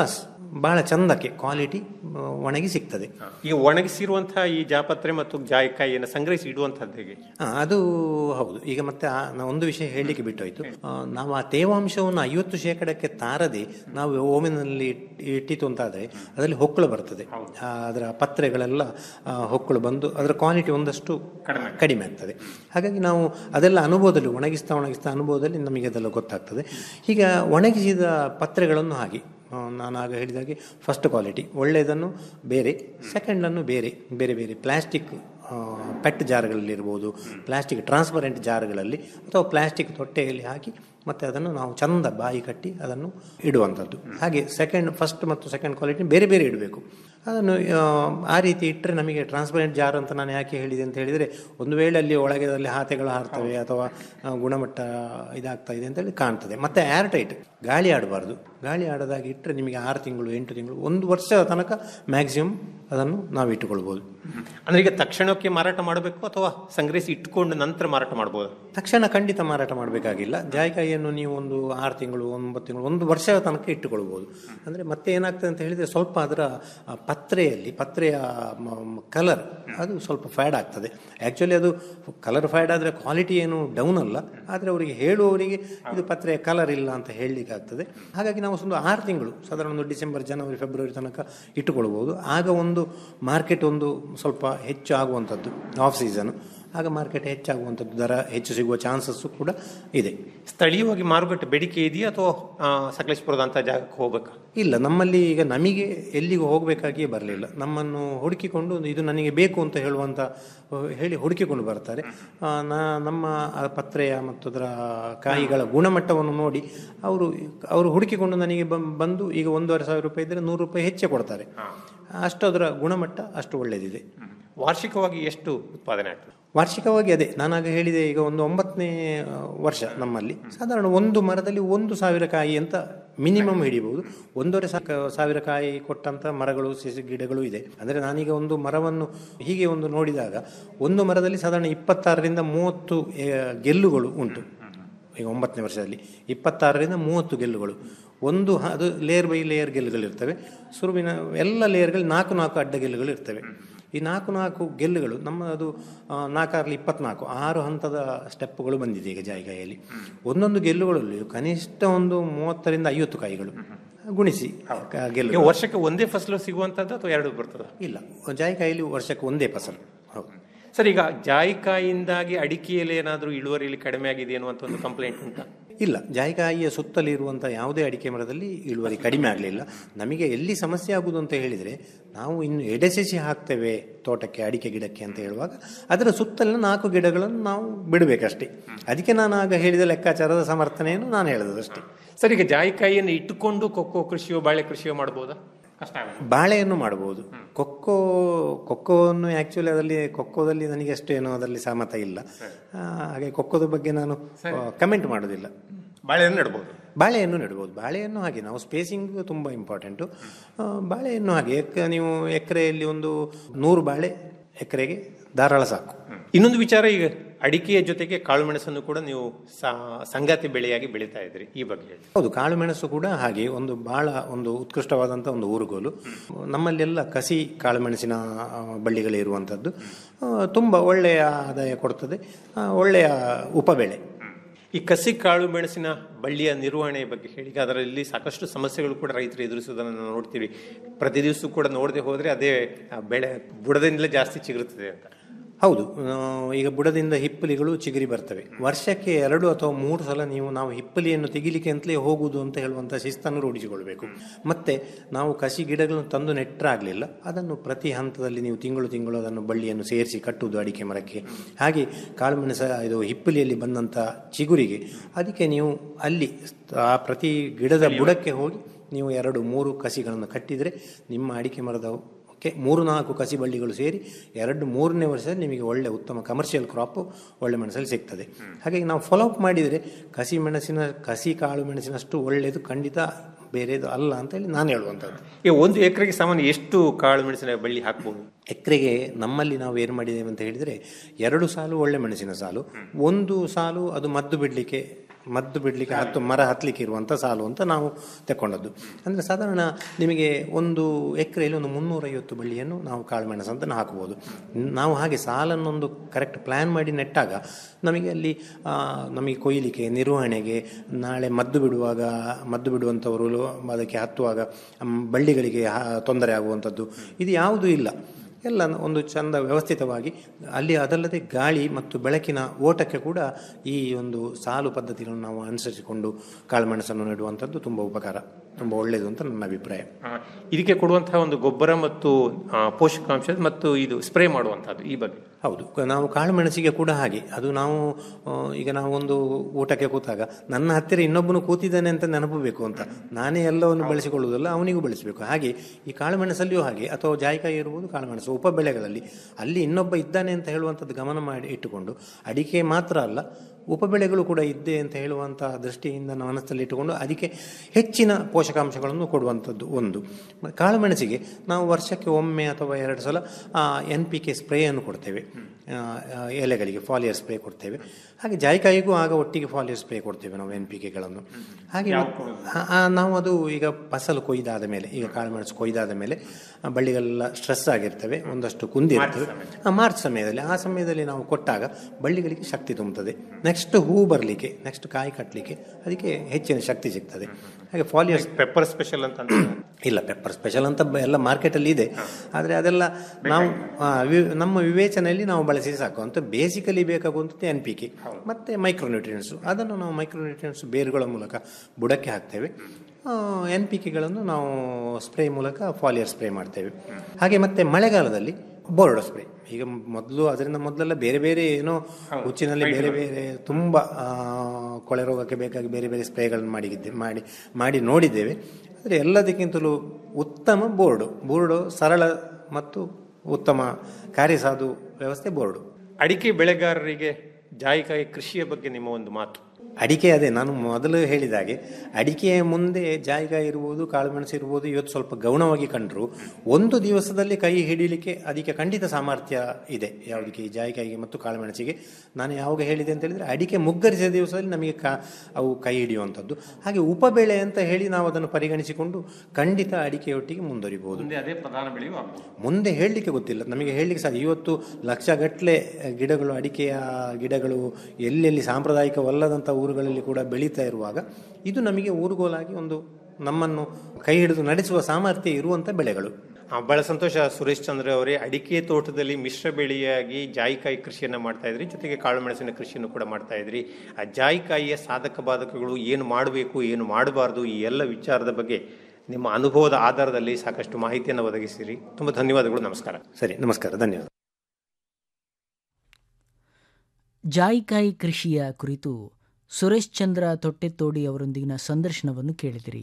ಬಹಳ ಚಂದಕ್ಕೆ ಕ್ವಾಲಿಟಿ ಒಣಗಿ ಸಿಗ್ತದೆ ಈಗ ಒಣಗಿಸಿರುವಂತಹ ಈ ಜಾಪತ್ರೆ ಮತ್ತು ಜಾಯಿಕಾಯಿಯನ್ನು ಸಂಗ್ರಹಿಸಿ ಇಡುವಂತದ್ದು ಹೇಗೆ ಆ, ಅದು ಹೌದು ಈಗ ಮತ್ತೆ ಆ- ನಾ ಒಂದು ವಿಷಯ ಹೇಳಲಿಕ್ಕೆ ಬಿಟ್ಟೋಯ್ತು ಆ, ನಾವು ಆ ತೇವಾಂಶವನ್ನು ಐವತ್ತು ಶೇಕಡಕ್ಕೆ ತಾರದೆ ನಾವು ಓಮಿನಲ್ಲಿ ಇಟ್ಟಿತು ಅಂತಾದರೆ ಅದರಲ್ಲಿ ಹೊಕ್ಕಳು ಬರ್ತದೆ ಆ, ಅದರ ಪತ್ರೆಗಳೆಲ್ಲ ಆ, ಹೊಕ್ಕಳು ಬಂದು ಅದರ ಕ್ವಾಲಿಟಿ ಒಂದಷ್ಟು ಕಡಿಮೆ ಆಗ್ತದೆ ಹಾಗಾಗಿ ನಾವು ಅದೆಲ್ಲ ಅನುಭವದಲ್ಲಿ ಒಣಗಿಸ್ತಾ ಒಣಗಿಸ್ತಾ ಅನುಭವದಲ್ಲಿ ನಮಗೆ ಅದೆಲ್ಲ ಗೊತ್ತಾಗ್ತದೆ ಈಗ ಒಣಗಿಸಿದ ಪತ್ರೆಗಳನ್ನು ಹಾಗೆ ಆ, ನಾನು ಆಗ ಹೇಳಿದಾಗೆ ಫಸ್ಟ್ ಕ್ವಾಲಿಟಿ ಒಳ್ಳೆಯದನ್ನು ಬೇರೆ ಸೆಕೆಂಡನ್ನು ಬೇರೆ ಬೇರೆ ಬೇರೆ ಪ್ಲಾಸ್ಟಿಕ್ ಪೆಟ್ ಜಾರ್ಗಳಲ್ಲಿರ್ಬೋದು ಪ್ಲಾಸ್ಟಿಕ್ ಟ್ರಾನ್ಸ್ಪರೆಂಟ್ ಜಾರ್ಗಳಲ್ಲಿ ಅಥವಾ ಪ್ಲಾಸ್ಟಿಕ್ ತೊಟ್ಟೆಯಲ್ಲಿ ಹಾಕಿ ಮತ್ತು ಅದನ್ನು ನಾವು ಚಂದ ಬಾಯಿ ಕಟ್ಟಿ ಅದನ್ನು ಇಡುವಂಥದ್ದು ಹಾಗೆ ಸೆಕೆಂಡ್ ಫಸ್ಟ್ ಮತ್ತು ಸೆಕೆಂಡ್ ಕ್ವಾಲಿಟಿ ಬೇರೆ ಬೇರೆ ಇಡಬೇಕು ಅದನ್ನು ಆ, ಆ ರೀತಿ ಇಟ್ಟರೆ ನಮಗೆ ಟ್ರಾನ್ಸ್ಪರೆಂಟ್ ಜಾರ್ ಅಂತ ನಾನು ಯಾಕೆ ಹೇಳಿದೆ ಅಂತ ಹೇಳಿದರೆ ಒಂದು ವೇಳೆ ಅಲ್ಲಿ ಒಳಗೆದಲ್ಲಿ ಹಾತೆಗಳು ಹಾರ್ತವೆ ಅಥವಾ ಆ, ಗುಣಮಟ್ಟ ಇದಾಗ್ತಾ ಇದೆ ಅಂತೇಳಿ ಕಾಣ್ತದೆ ಮತ್ತು ಏರ್ ಟೈಟ್ ಗಾಳಿ ಆಡಬಾರ್ದು ಗಾಳಿ ಆಡದಾಗ ಇಟ್ಟರೆ ನಿಮಗೆ ಆರು ತಿಂಗಳು ಎಂಟು ತಿಂಗಳು ಒಂದು ವರ್ಷದ ತನಕ ಮ್ಯಾಕ್ಸಿಮಮ್ ಅದನ್ನು ನಾವು ಇಟ್ಟುಕೊಳ್ಬೋದು ಅಂದ್ರೆ ಈಗ ತಕ್ಷಣಕ್ಕೆ ಮಾರಾಟ ಮಾಡಬೇಕು ಅಥವಾ ಸಂಗ್ರಹಿಸಿ ಇಟ್ಟುಕೊಂಡು ನಂತರ ಮಾರಾಟ ಮಾಡಬಹುದು ತಕ್ಷಣ ಖಂಡಿತ ಮಾರಾಟ ಮಾಡಬೇಕಾಗಿಲ್ಲ ಜಾಯಿಕಾಯಿಯನ್ನು ನೀವು ಒಂದು ಆರು ತಿಂಗಳು ಒಂಬತ್ತು ತಿಂಗಳು ಒಂದು ವರ್ಷದ ತನಕ ಇಟ್ಟುಕೊಳ್ಬೋದು ಅಂದರೆ ಮತ್ತೆ ಏನಾಗ್ತದೆ ಅಂತ ಹೇಳಿದರೆ ಸ್ವಲ್ಪ ಅದರ ಆ, ಪತ್ರೆಯಲ್ಲಿ ಪತ್ರೆಯ ಕಲರ್ ಅದು ಸ್ವಲ್ಪ ಫ್ಯಾಡ್ ಆಗ್ತದೆ ಆ್ಯಕ್ಚುಲಿ ಅದು ಕಲರ್ ಫ್ಯಾಡ್ ಆದರೆ ಕ್ವಾಲಿಟಿ ಏನು ಡೌನ್ ಅಲ್ಲ ಆದರೆ ಅವರಿಗೆ ಹೇಳುವವರಿಗೆ ಇದು ಪತ್ರೆಯ ಕಲರ್ ಇಲ್ಲ ಅಂತ ಹೇಳಲಿಕ್ಕೆ ಆಗ್ತದೆ ಹಾಗಾಗಿ ನಾವು ಒಂದು ಆರು ತಿಂಗಳು ಸಾಧಾರಣ ಒಂದು ಡಿಸೆಂಬರ್ ಜನವರಿ ಫೆಬ್ರವರಿ ತನಕ ಇಟ್ಟುಕೊಳ್ಬೋದು ಆಗ ಒಂದು ಮಾರ್ಕೆಟ್ ಒಂದು ಸ್ವಲ್ಪ ಹೆಚ್ಚು ಆಗುವಂಥದ್ದು ಆಫ್ ಸೀಸನ್ ಆಗ ಮಾರ್ಕೆಟ್ ಹೆಚ್ಚಾಗುವಂಥದ್ದು ದರ ಹೆಚ್ಚು ಸಿಗುವ ಚಾನ್ಸಸ್ಸು ಕೂಡ ಇದೆ ಸ್ಥಳೀಯವಾಗಿ ಮಾರುಕಟ್ಟೆ ಬೇಡಿಕೆ ಇದೆಯಾ ಅಥವಾ ಆ, ಸಕಲೇಶ್ಪುರದ ಅಂತ ಜಾಗಕ್ಕೆ ಹೋಗ್ಬೇಕಾ ಇಲ್ಲ ನಮ್ಮಲ್ಲಿ ಈಗ ನಮಗೆ ಎಲ್ಲಿಗೂ ಹೋಗಬೇಕಾಗಿಯೇ ಬರಲಿಲ್ಲ ನಮ್ಮನ್ನು ಹುಡುಕಿಕೊಂಡು ಇದು ನನಗೆ ಬೇಕು ಅಂತ ಹೇಳುವಂಥ ಆ, ಹೇಳಿ ಹುಡುಕಿಕೊಂಡು ಬರ್ತಾರೆ ಆ, ನಾ ನಮ್ಮ ಆ ಪತ್ರೆಯ ಮತ್ತು ಅದರ ಕಾಯಿಗಳ ಗುಣಮಟ್ಟವನ್ನು ನೋಡಿ ಅವರು ಅವರು ಹುಡುಕಿಕೊಂಡು ನನಗೆ ಬಂ- ಬಂದು ಈಗ ಒಂದೂವರೆ ಸಾವಿರ ರೂಪಾಯಿ ಇದ್ದರೆ ನೂರು ರೂಪಾಯಿ ಹೆಚ್ಚೇ ಕೊಡ್ತಾರೆ ಅಷ್ಟು ಅದರ ಗುಣಮಟ್ಟ ಅಷ್ಟು ಒಳ್ಳೆಯದಿದೆ ವಾರ್ಷಿಕವಾಗಿ ಎಷ್ಟು ಉತ್ಪಾದನೆ ಆಗ್ತದೆ ವಾರ್ಷಿಕವಾಗಿ ಅದೇ ನಾನಾಗ ಹೇಳಿದೆ ಈಗ ಒಂದು ಒಂಬತ್ತನೇ ಆ, ವರ್ಷ ನಮ್ಮಲ್ಲಿ ಸಾಧಾರಣ ಒಂದು ಮರದಲ್ಲಿ ಒಂದು ಸಾವಿರ ಕಾಯಿ ಅಂತ ಮಿನಿಮಮ್ ಹಿಡಿಬಹುದು ಒಂದೂವರೆ ಸಾ- ಸಾವಿರ ಕಾಯಿ ಕೊಟ್ಟಂತ ಮರಗಳು ಸಿಸಿ ಗಿಡಗಳು ಇದೆ ಅಂದರೆ ನಾನೀಗ ಒಂದು ಮರವನ್ನು ಹೀಗೆ ಒಂದು ನೋಡಿದಾಗ ಒಂದು ಮರದಲ್ಲಿ ಸಾಧಾರಣ ಇಪ್ಪತ್ತಾರರಿಂದ ಮೂವತ್ತು ಆ, ಗೆಲ್ಲುಗಳು ಉಂಟು ಈಗ ಒಂಬತ್ತನೇ ವರ್ಷದಲ್ಲಿ ಇಪ್ಪತ್ತಾರರಿಂದ ಮೂವತ್ತು ಗೆಲ್ಲುಗಳು ಒಂದು ಹ- ಅದು ಲೇಯರ್ ಬೈ ಲೇಯರ್ ಗೆಲ್ಲುಗಳಿರ್ತವೆ ಸುರುವಿನ ಎಲ್ಲ ಲೇಯರ್ಗಳು ನಾಲ್ಕು ನಾಲ್ಕು ಅಡ್ಡ ಗೆಲ್ಲುಗಳು ಇರ್ತವೆ ಈ ನಾಲ್ಕು ನಾಲ್ಕು ಗೆಲ್ಲುಗಳು ನಮ್ಮ ಅದು ಆ, ನಾಲ್ಕಾರಲ್ಲಿ ಇಪ್ಪತ್ನಾಲ್ಕು ಆರು ಹಂತದ ಸ್ಟೆಪ್ಗಳು ಬಂದಿದೆ ಈಗ ಜಾಯಿಕಾಯಿಯಲ್ಲಿ ಒಂದೊಂದು ಗೆಲ್ಲುಗಳಲ್ಲಿ ಕನಿಷ್ಠ ಒಂದು ಮೂವತ್ತರಿಂದ ಐವತ್ತು ಕಾಯಿಗಳು ಗುಣಿಸಿ ಕ- ಈಗ ಗೆಲ್ಲು ವರ್ಷಕ್ಕೆ ಒಂದೇ ಫಸಲು ಸಿಗುವಂತದ್ದು ಅಥವಾ ಎರಡು ಬರ್ತದ ಇಲ್ಲ ಜಾಯಿಕಾಯಿಲಿ ವರ್ಷಕ್ಕೆ ಒಂದೇ ಫಸಲು ಹೌದು ಸರ್ ಈಗ ಜಾಯಿಕಾಯಿಂದಾಗಿ ಅಡಿಕೆಯಲ್ಲಿ ಏನಾದರೂ ಇಳುವರಿಯಲ್ಲಿ ಕಡಿಮೆ ಆಗಿದೆ ಅನ್ನುವಂಥ ಒಂದು ಕಂಪ್ಲೇಂಟ್ ಉಂಟಾ ಇಲ್ಲ ಜಾಯಿಕಾಯಿಯ ಸುತ್ತಲಿರುವಂಥ ಯಾವುದೇ ಅಡಿಕೆ ಮರದಲ್ಲಿ ಇಳುವರಿ ಕಡಿಮೆ ಆಗಲಿಲ್ಲ ನಮಗೆ ಎಲ್ಲಿ ಸಮಸ್ಯೆ ಆಗುವುದು ಅಂತ ಹೇಳಿದರೆ ನಾವು ಇನ್ನು ಎಡೆಸೆಸಿ ಹಾಕ್ತೇವೆ ತೋಟಕ್ಕೆ ಅಡಿಕೆ ಗಿಡಕ್ಕೆ ಅಂತ ಹೇಳುವಾಗ ಅದರ ಸುತ್ತಲಿನ ನಾಲ್ಕು ಗಿಡಗಳನ್ನು ನಾವು ಬಿಡಬೇಕಷ್ಟೇ ಅದಕ್ಕೆ ನಾನು ಆಗ ಹೇಳಿದ ಲೆಕ್ಕಾಚಾರದ ಸಮರ್ಥನೆಯನ್ನು ನಾನು ಹೇಳಿದಷ್ಟೇ ಸರ್ ಈಗ ಜಾಯಿಕಾಯಿಯನ್ನು ಇಟ್ಟುಕೊಂಡು ಕೊಕ್ಕೋ ಕೃಷಿಯೋ ಬಾಳೆ ಕೃಷಿಯೋ ಮಾಡ್ಬೋದಾ ಕಷ್ಟ ಆಗುತ್ತೆ ಬಾಳೆಯನ್ನು ಮಾಡಬಹುದು ಕೊಕ್ಕೋ ಕೊಕ್ಕೋವನ್ನು ಆ್ಯಕ್ಚುಲಿ ಅದರಲ್ಲಿ ಕೊಕ್ಕೋದಲ್ಲಿ ನನಗೆ ಅಷ್ಟು ಏನೋ ಅದರಲ್ಲಿ ಸಹಮತ ಇಲ್ಲ ಆ, ಹಾಗೆ ಕೊಕ್ಕೋದ ಬಗ್ಗೆ ನಾನು ಕಮೆಂಟ್ ಮಾಡೋದಿಲ್ಲ ಬಾಳೆಯನ್ನು ನೆಡ್ಬೋದು ಬಾಳೆಯನ್ನು ನೆಡ್ಬೋದು ಬಾಳೆಯನ್ನು ಹಾಗೆ ನಾವು ಸ್ಪೇಸಿಂಗ್ ತುಂಬ ಇಂಪಾರ್ಟೆಂಟು ಬಾಳೆಯನ್ನು ಹಾಗೆ ಎಕ್ ನೀವು ಎಕರೆಯಲ್ಲಿ ಒಂದು ನೂರು ಬಾಳೆ ಎಕರೆಗೆ ಧಾರಾಳ ಸಾಕು ಇನ್ನೊಂದು ವಿಚಾರ ಈಗ ಅಡಿಕೆಯ ಜೊತೆಗೆ ಕಾಳುಮೆಣಸನ್ನು ಕೂಡ ನೀವು ಸಾ- ಸಂಗಾತಿ ಬೆಳೆಯಾಗಿ ಬೆಳೀತಾ ಇದ್ರಿ ಈ ಬಗ್ಗೆ ಹೇಳಿ ಹೌದು ಕಾಳು ಮೆಣಸು ಕೂಡ ಹಾಗೆ ಒಂದು ಬಹಳ ಒಂದು ಉತ್ಕೃಷ್ಟವಾದಂಥ ಒಂದು ಊರುಗೋಲು ನಮ್ಮಲ್ಲೆಲ್ಲ ಕಸಿ ಕಾಳು ಮೆಣಸಿನ ಆ, ಬಳ್ಳಿಗಳೇ ಇರುವಂಥದ್ದು ಆ, ತುಂಬ ಒಳ್ಳೆಯ ಆದಾಯ ಕೊಡ್ತದೆ ಆ, ಒಳ್ಳೆಯ ಉಪಬೆಳೆ ಈ ಕಸಿ ಕಾಳು ಮೆಣಸಿನ ಬಳ್ಳಿಯ ನಿರ್ವಹಣೆ ಬಗ್ಗೆ ಹೇಳಿ ಈಗ ಅದರಲ್ಲಿ ಸಾಕಷ್ಟು ಸಮಸ್ಯೆಗಳು ಕೂಡ ರೈತರು ಎದುರಿಸುವುದನ್ನು ನಾವು ನೋಡ್ತೀವಿ ಪ್ರತಿ ದಿವಸ ಕೂಡ ನೋಡದೆ ಹೋದ್ರೆ ಅದೇ ಆ ಬೆಳೆ ಬುಡದಿಂದಲೇ ಜಾಸ್ತಿ ಚಿಗುರುತ್ತದೆ ಅಂತ ಹೌದು ಆ, ಈಗ ಬುಡದಿಂದ ಹಿಪ್ಪಲಿಗಳು ಚಿಗುರಿ ಬರ್ತವೆ ವರ್ಷಕ್ಕೆ ಎರಡು ಅಥವಾ ಮೂರು ಸಲ ನೀವು ನಾವು ಹಿಪ್ಪಲಿಯನ್ನು ತೆಗಿಲಿಕ್ಕೆ ಅಂತಲೇ ಹೋಗುವುದು ಅಂತ ಹೇಳುವಂಥ ಶಿಸ್ತನ್ನು ರೂಢಿಸಿಕೊಳ್ಬೇಕು ಮತ್ತೆ ನಾವು ಕಸಿ ಗಿಡಗಳನ್ನು ತಂದು ನೆಟ್ಟರಾಗಲಿಲ್ಲ ಅದನ್ನು ಪ್ರತಿ ಹಂತದಲ್ಲಿ ನೀವು ತಿಂಗಳು ತಿಂಗಳು ಅದನ್ನು ಬಳ್ಳಿಯನ್ನು ಸೇರಿಸಿ ಕಟ್ಟುವುದು ಅಡಿಕೆ ಮರಕ್ಕೆ ಹಾಗೆ ಕಾಳುಮೆಣಸ ಇದು ಹಿಪ್ಪಲಿಯಲ್ಲಿ ಬಂದಂಥ ಚಿಗುರಿಗೆ ಅದಕ್ಕೆ ನೀವು ಅಲ್ಲಿ ಆ ಪ್ರತಿ ಗಿಡದ ಬುಡಕ್ಕೆ ಹೋಗಿ ನೀವು ಎರಡು ಮೂರು ಕಸಿಗಳನ್ನು ಕಟ್ಟಿದರೆ ನಿಮ್ಮ ಅಡಿಕೆ ಮರದ ಕೆ ಮೂರು ನಾಲ್ಕು ಕಸಿ ಬಳ್ಳಿಗಳು ಸೇರಿ ಎರಡು ಮೂರನೇ ವರ್ಷದಲ್ಲಿ ನಿಮಗೆ ಒಳ್ಳೆ ಉತ್ತಮ ಕಮರ್ಷಿಯಲ್ ಕ್ರಾಪ್ ಒಳ್ಳೆ ಮೆಣಸಲ್ಲಿ ಸಿಗ್ತದೆ ಹಾಗಾಗಿ ನಾವು ಫಾಲೋ ಅಪ್ ಮಾಡಿದರೆ ಕಸಿ ಮೆಣಸಿನ ಕಸಿ ಕಾಳು ಮೆಣಸಿನಷ್ಟು ಒಳ್ಳೆಯದು ಖಂಡಿತ ಬೇರೆದು ಅಲ್ಲ ಅಂತ ಹೇಳಿ ನಾನು ಹೇಳುವಂಥದ್ದು ಈಗ ಒಂದು ಎಕರೆಗೆ ಸಾಮಾನ್ಯ ಎಷ್ಟು ಕಾಳು ಮೆಣಸಿನ ಬಳ್ಳಿ ಹಾಕ್ಬೋದು ಎಕರೆಗೆ ನಮ್ಮಲ್ಲಿ ನಾವು ಏನು ಮಾಡಿದ್ದೇವೆ ಅಂತ ಹೇಳಿದರೆ ಎರಡು ಸಾಲು ಒಳ್ಳೆ ಮೆಣಸಿನ ಸಾಲು ಒಂದು ಸಾಲು ಅದು ಮದ್ದು ಬಿಡಲಿಕ್ಕೆ ಮದ್ದು ಬಿಡಲಿಕ್ಕೆ ಹತ್ತು ಮರ ಹತ್ತಲಿಕ್ಕೆ ಇರುವಂಥ ಸಾಲು ಅಂತ ನಾವು ತೆಕ್ಕೊಂಡದ್ದು ಅಂದರೆ ಸಾಧಾರಣ ನಿಮಗೆ ಒಂದು ಎಕರೆಯಲ್ಲಿ ಒಂದು ಮುನ್ನೂರೈವತ್ತು ಬಳ್ಳಿಯನ್ನು ನಾವು ಕಾಳುಮೆಣಸು ಅಂತ ಹಾಕ್ಬೋದು ನಾವು ಹಾಗೆ ಸಾಲನ್ನೊಂದು ಕರೆಕ್ಟ್ ಪ್ಲ್ಯಾನ್ ಮಾಡಿ ನೆಟ್ಟಾಗ ನಮಗೆ ಅಲ್ಲಿ ಆ, ನಮಗೆ ಕೊಯ್ಲಿಕ್ಕೆ ನಿರ್ವಹಣೆಗೆ ನಾಳೆ ಮದ್ದು ಬಿಡುವಾಗ ಮದ್ದು ಬಿಡುವಂಥವರು ಅದಕ್ಕೆ ಹತ್ತುವಾಗ ಮ್, ಬಳ್ಳಿಗಳಿಗೆ ಹಾ- ತೊಂದರೆ ಆಗುವಂಥದ್ದು ಇದು ಯಾವುದೂ ಇಲ್ಲ ಎಲ್ಲ ಒಂದು ಚಂದ ವ್ಯವಸ್ಥಿತವಾಗಿ ಅಲ್ಲಿ ಅದಲ್ಲದೆ ಗಾಳಿ ಮತ್ತು ಬೆಳಕಿನ ಓಟಕ್ಕೆ ಕೂಡ ಈ ಒಂದು ಸಾಲು ಪದ್ಧತಿಯನ್ನು ನಾವು ಅನುಸರಿಸಿಕೊಂಡು ಕಾಳುಮೆಣಸನ್ನು ನೆಡುವಂಥದ್ದು ತುಂಬ ಉಪಕಾರ ತುಂಬ ಒಳ್ಳೆಯದು ಅಂತ ನನ್ನ ಅಭಿಪ್ರಾಯ ಆ, ಇದಕ್ಕೆ ಕೊಡುವಂತಹ ಒಂದು ಗೊಬ್ಬರ ಮತ್ತು ಆ, ಪೋಷಕಾಂಶ ಮತ್ತು ಇದು ಸ್ಪ್ರೇ ಮಾಡುವಂತಹದ್ದು ಈ ಬಗ್ಗೆ ಹೌದು ಕ- ನಾವು ಕಾಳುಮೆಣಸಿಗೆ ಕೂಡ ಹಾಗೆ ಅದು ನಾವು ಆ, ಈಗ ನಾವು ಒಂದು ಊಟಕ್ಕೆ ಕೂತಾಗ ನನ್ನ ಹತ್ತಿರ ಇನ್ನೊಬ್ಬನು ಕೂತಿದ್ದಾನೆ ಅಂತ ನೆನಪು ಬೇಕು ಅಂತ ನಾನೇ ಎಲ್ಲವನ್ನು ಬೆಳೆಸಿಕೊಳ್ಳುವುದಲ್ಲ ಅವನಿಗೂ ಬೆಳೆಸಬೇಕು ಹಾಗೆ ಈ ಕಾಳುಮೆಣಸಲ್ಲಿಯೂ ಹಾಗೆ ಅಥವಾ ಜಾಯಿಕಾಯಿ ಇರುವುದು ಕಾಳುಮೆಣಸು ಉಪ ಬೆಳೆಗಳಲ್ಲಿ ಅಲ್ಲಿ ಇನ್ನೊಬ್ಬ ಇದ್ದಾನೆ ಅಂತ ಹೇಳುವಂಥದ್ದು ಗಮನ ಮಾಡಿ ಇಟ್ಟುಕೊಂಡು ಅಡಿಕೆ ಮಾತ್ರ ಅಲ್ಲ ಉಪಬೆಳೆಗಳು ಕೂಡ ಇದ್ದೆ ಅಂತ ಹೇಳುವಂಥ ದೃಷ್ಟಿಯಿಂದ ನಾವು ಮನಸ್ಸಲ್ಲಿ ಇಟ್ಟುಕೊಂಡು ಅದಕ್ಕೆ ಹೆಚ್ಚಿನ ಪೋಷಕಾಂಶಗಳನ್ನು ಕೊಡುವಂಥದ್ದು ಒಂದು ಮ- ಕಾಳುಮೆಣಸಿಗೆ ನಾವು ವರ್ಷಕ್ಕೆ ಒಮ್ಮೆ ಅಥವಾ ಎರಡು ಸಲ ಎನ್ ಪಿ ಕೆ ಸ್ಪ್ರೇಯನ್ನು ಕೊಡ್ತೇವೆ ಆ, ಆ, ಎಲೆಗಳಿಗೆ ಫಾಲಿಯರ್ ಸ್ಪ್ರೇ ಕೊಡ್ತೇವೆ ಹಾಗೆ ಜಾಯಿಕಾಯಿಗೂ ಆಗ ಒಟ್ಟಿಗೆ ಫಾಲಿಯರ್ ಸ್ಪ್ರೇ ಕೊಡ್ತೇವೆ ನಾವು ಎನ್ ಪಿ ಕೆಗಳನ್ನು ಹಾಗೆ ಆ, ಆ, ನಾವು ಅದು ಈಗ ಫಸಲು ಕೊಯ್ದಾದ ಮೇಲೆ ಈಗ ಕಾಳುಮೆಣಸು ಕೊಯ್ದಾದ ಮೇಲೆ ಆ ಬಳ್ಳಿಗಳೆಲ್ಲ ಸ್ಟ್ರೆಸ್ ಆಗಿರ್ತವೆ ಒಂದಷ್ಟು ಕುಂದಿರ್ತವೆ ಆ, ಮಾರ್ಚ್ ಸಮಯದಲ್ಲಿ ಆ ಸಮಯದಲ್ಲಿ ನಾವು ಕೊಟ್ಟಾಗ ಬಳ್ಳಿಗಳಿಗೆ ಶಕ್ತಿ ತುಂಬುತ್ತದೆ ನೆಕ್ಸ್ಟ್ ಹೂ ಬರಲಿಕ್ಕೆ ನೆಕ್ಸ್ಟ್ ಕಾಯಿ ಕಟ್ಟಲಿಕ್ಕೆ ಅದಕ್ಕೆ ಹೆಚ್ಚಿನ ಶಕ್ತಿ ಸಿಗ್ತದೆ ಹಾಗೆ ಫಾಲಿಯರ್ ಪೆಪ್ಪರ್ ಸ್ಪೆಷಲ್ ಅಂತ ಅಂತ ಇಲ್ಲ ಪೆಪ್ಪರ್ ಸ್ಪೆಷಲ್ ಅಂತ ಬ- ಎಲ್ಲ ಮಾರ್ಕೆಟಲ್ಲಿ ಇದೆ ಆದರೆ ಅದೆಲ್ಲ ನಾವು ಆ, ವಿ- ನಮ್ಮ ವಿವೇಚನೆಯಲ್ಲಿ ನಾವು ಬಳಸಿ ಸಾಕು ಅಂತ ಬೇಸಿಕಲಿ ಬೇಕಾಗುವಂಥದ್ದು ಎನ್ ಪಿ ಕೆ ಮತ್ತು ಮೈಕ್ರೋನ್ಯೂಟ್ರಿಯೆಂಟ್ಸು ಅದನ್ನು ನಾವು ಮೈಕ್ರೋನ್ಯೂಟ್ರಿಯೆಂಟ್ಸ್ ಬೇರುಗಳ ಮೂಲಕ ಬುಡಕ್ಕೆ ಹಾಕ್ತೇವೆ ಎನ್ ಪಿ ಕೆಗಳನ್ನು ನಾವು ಸ್ಪ್ರೇ ಮೂಲಕ ಫಾಲಿಯರ್ ಸ್ಪ್ರೇ ಮಾಡ್ತೇವೆ ಹಾಗೆ ಮತ್ತೆ ಮಳೆಗಾಲದಲ್ಲಿ ಬೋರ್ಡೋ ಸ್ಪ್ರೇ ಈಗ ಮೊದಲು ಅದರಿಂದ ಮೊದಲೆಲ್ಲ ಬೇರೆ ಬೇರೆ ಏನೋ ಹುಚ್ಚಿನಲ್ಲಿ ಬೇರೆ ಬೇರೆ ತುಂಬ ಆ, ಕೊಳೆ ರೋಗಕ್ಕೆ ಬೇಕಾಗಿ ಬೇರೆ ಬೇರೆ ಸ್ಪ್ರೇಗಳನ್ನು ಮಾಡಿದ್ದೆ ಮಾಡಿ ಮಾಡಿ ನೋಡಿದ್ದೇವೆ ಆದರೆ ಎಲ್ಲದಕ್ಕಿಂತಲೂ ಉತ್ತಮ ಬೋರ್ಡು ಬೋರ್ಡು ಸರಳ ಮತ್ತು ಉತ್ತಮ ಕಾರ್ಯಸಾಧು ವ್ಯವಸ್ಥೆ ಬೋರ್ಡು ಅಡಿಕೆ ಬೆಳೆಗಾರರಿಗೆ ಜಾಯಿಕಾಯಿ ಕೃಷಿಯ ಬಗ್ಗೆ ನಿಮ್ಮ ಒಂದು ಮಾತು ಅಡಿಕೆ ಅದೇ ನಾನು ಮೊದಲು ಹೇಳಿದ ಹಾಗೆ ಅಡಿಕೆಯ ಮುಂದೆ ಜಾಯಿಕಾಯಿ ಇರ್ಬೋದು ಕಾಳುಮೆಣಸು ಇರ್ಬೋದು ಇವತ್ತು ಸ್ವಲ್ಪ ಗೌಣವಾಗಿ ಕಂಡರು ಒಂದು ದಿವಸದಲ್ಲಿ ಕೈ ಹಿಡಿಲಿಕ್ಕೆ ಅದಕ್ಕೆ ಖಂಡಿತ ಸಾಮರ್ಥ್ಯ ಇದೆ ಯಾವುದಕ್ಕೆ ಈ ಜಾಯಿಕಾಯಿಗೆ ಮತ್ತು ಕಾಳುಮೆಣಸಿಗೆ ನಾನು ಯಾವಾಗ ಹೇಳಿದೆ ಅಂತ ಹೇಳಿದ್ರೆ ಅಡಿಕೆ ಮುಗ್ಗರಿಸಿದ ದಿವಸದಲ್ಲಿ ನಮಗೆ ಕಾ ಅವು ಕೈ ಹಿಡಿಯುವಂಥದ್ದು ಹಾಗೆ ಉಪಬೆಳೆ ಅಂತ ಹೇಳಿ ನಾವು ಅದನ್ನು ಪರಿಗಣಿಸಿಕೊಂಡು ಖಂಡಿತ ಅಡಿಕೆಯೊಟ್ಟಿಗೆ ಮುಂದುವರಿಬಹುದು ಮುಂದೆ ಅದೇ ಪ್ರಧಾನ ಬೆಳೆಯೂ ಆಗ್ಬೋದು ಮುಂದೆ ಹೇಳಲಿಕ್ಕೆ ಗೊತ್ತಿಲ್ಲ ನಮಗೆ ಹೇಳಲಿಕ್ಕೆ ಸಾಧ್ಯ ಇವತ್ತು ಲಕ್ಷಗಟ್ಟಲೆ ಗಿಡಗಳು ಅಡಿಕೆಯ ಗಿಡಗಳು ಎಲ್ಲೆಲ್ಲಿ ಸಾಂಪ್ರದಾಯಿಕವಲ್ಲದಂಥ ಊರುಗಳಲ್ಲಿ ಕೂಡ ಬೆಳೀತಾ ಇರುವಾಗ ಇದು ನಮಗೆ ಊರುಗೋಲಾಗಿ ಒಂದು ನಮ್ಮನ್ನು ಕೈ ಹಿಡಿದು ನಡೆಸುವ ಸಾಮರ್ಥ್ಯ ಇರುವಂಥ ಬೆಳೆಗಳು ಆ, ಬಹಳ ಸಂತೋಷ ಸುರೇಶ್ ಚಂದ್ರ ಅವರೇ ಅಡಿಕೆ ತೋಟದಲ್ಲಿ ಮಿಶ್ರ ಬೆಳೆಯಾಗಿ ಜಾಯಿಕಾಯಿ ಕೃಷಿಯನ್ನ ಮಾಡ್ತಾ ಇದ್ರಿ ಜೊತೆಗೆ ಕಾಳುಮೆಣಸಿನ ಕೃಷಿಯನ್ನು ಕೂಡ ಮಾಡ್ತಾ ಇದ್ರಿ ಆ ಜಾಯಿಕಾಯಿಯ ಸಾಧಕ ಬಾಧಕಗಳು ಏನು ಮಾಡಬೇಕು ಏನು ಮಾಡಬಾರ್ದು ಈ ಎಲ್ಲ ವಿಚಾರದ ಬಗ್ಗೆ ನಿಮ್ಮ ಅನುಭವದ ಆಧಾರದಲ್ಲಿ ಸಾಕಷ್ಟು ಮಾಹಿತಿಯನ್ನು ಒದಗಿಸಿರಿ ತುಂಬ ಧನ್ಯವಾದಗಳು ನಮಸ್ಕಾರ ಸರಿ ನಮಸ್ಕಾರ ಧನ್ಯವಾದ ಜಾಯಿಕಾಯಿ ಕೃಷಿಯ ಕುರಿತು ಸುರೇಶ್ ಚಂದ್ರ ತೊಟ್ಟೆತೋಡಿ ಅವರೊಂದಿಗಿನ ಸಂದರ್ಶನವನ್ನು ಕೇಳಿದಿರಿ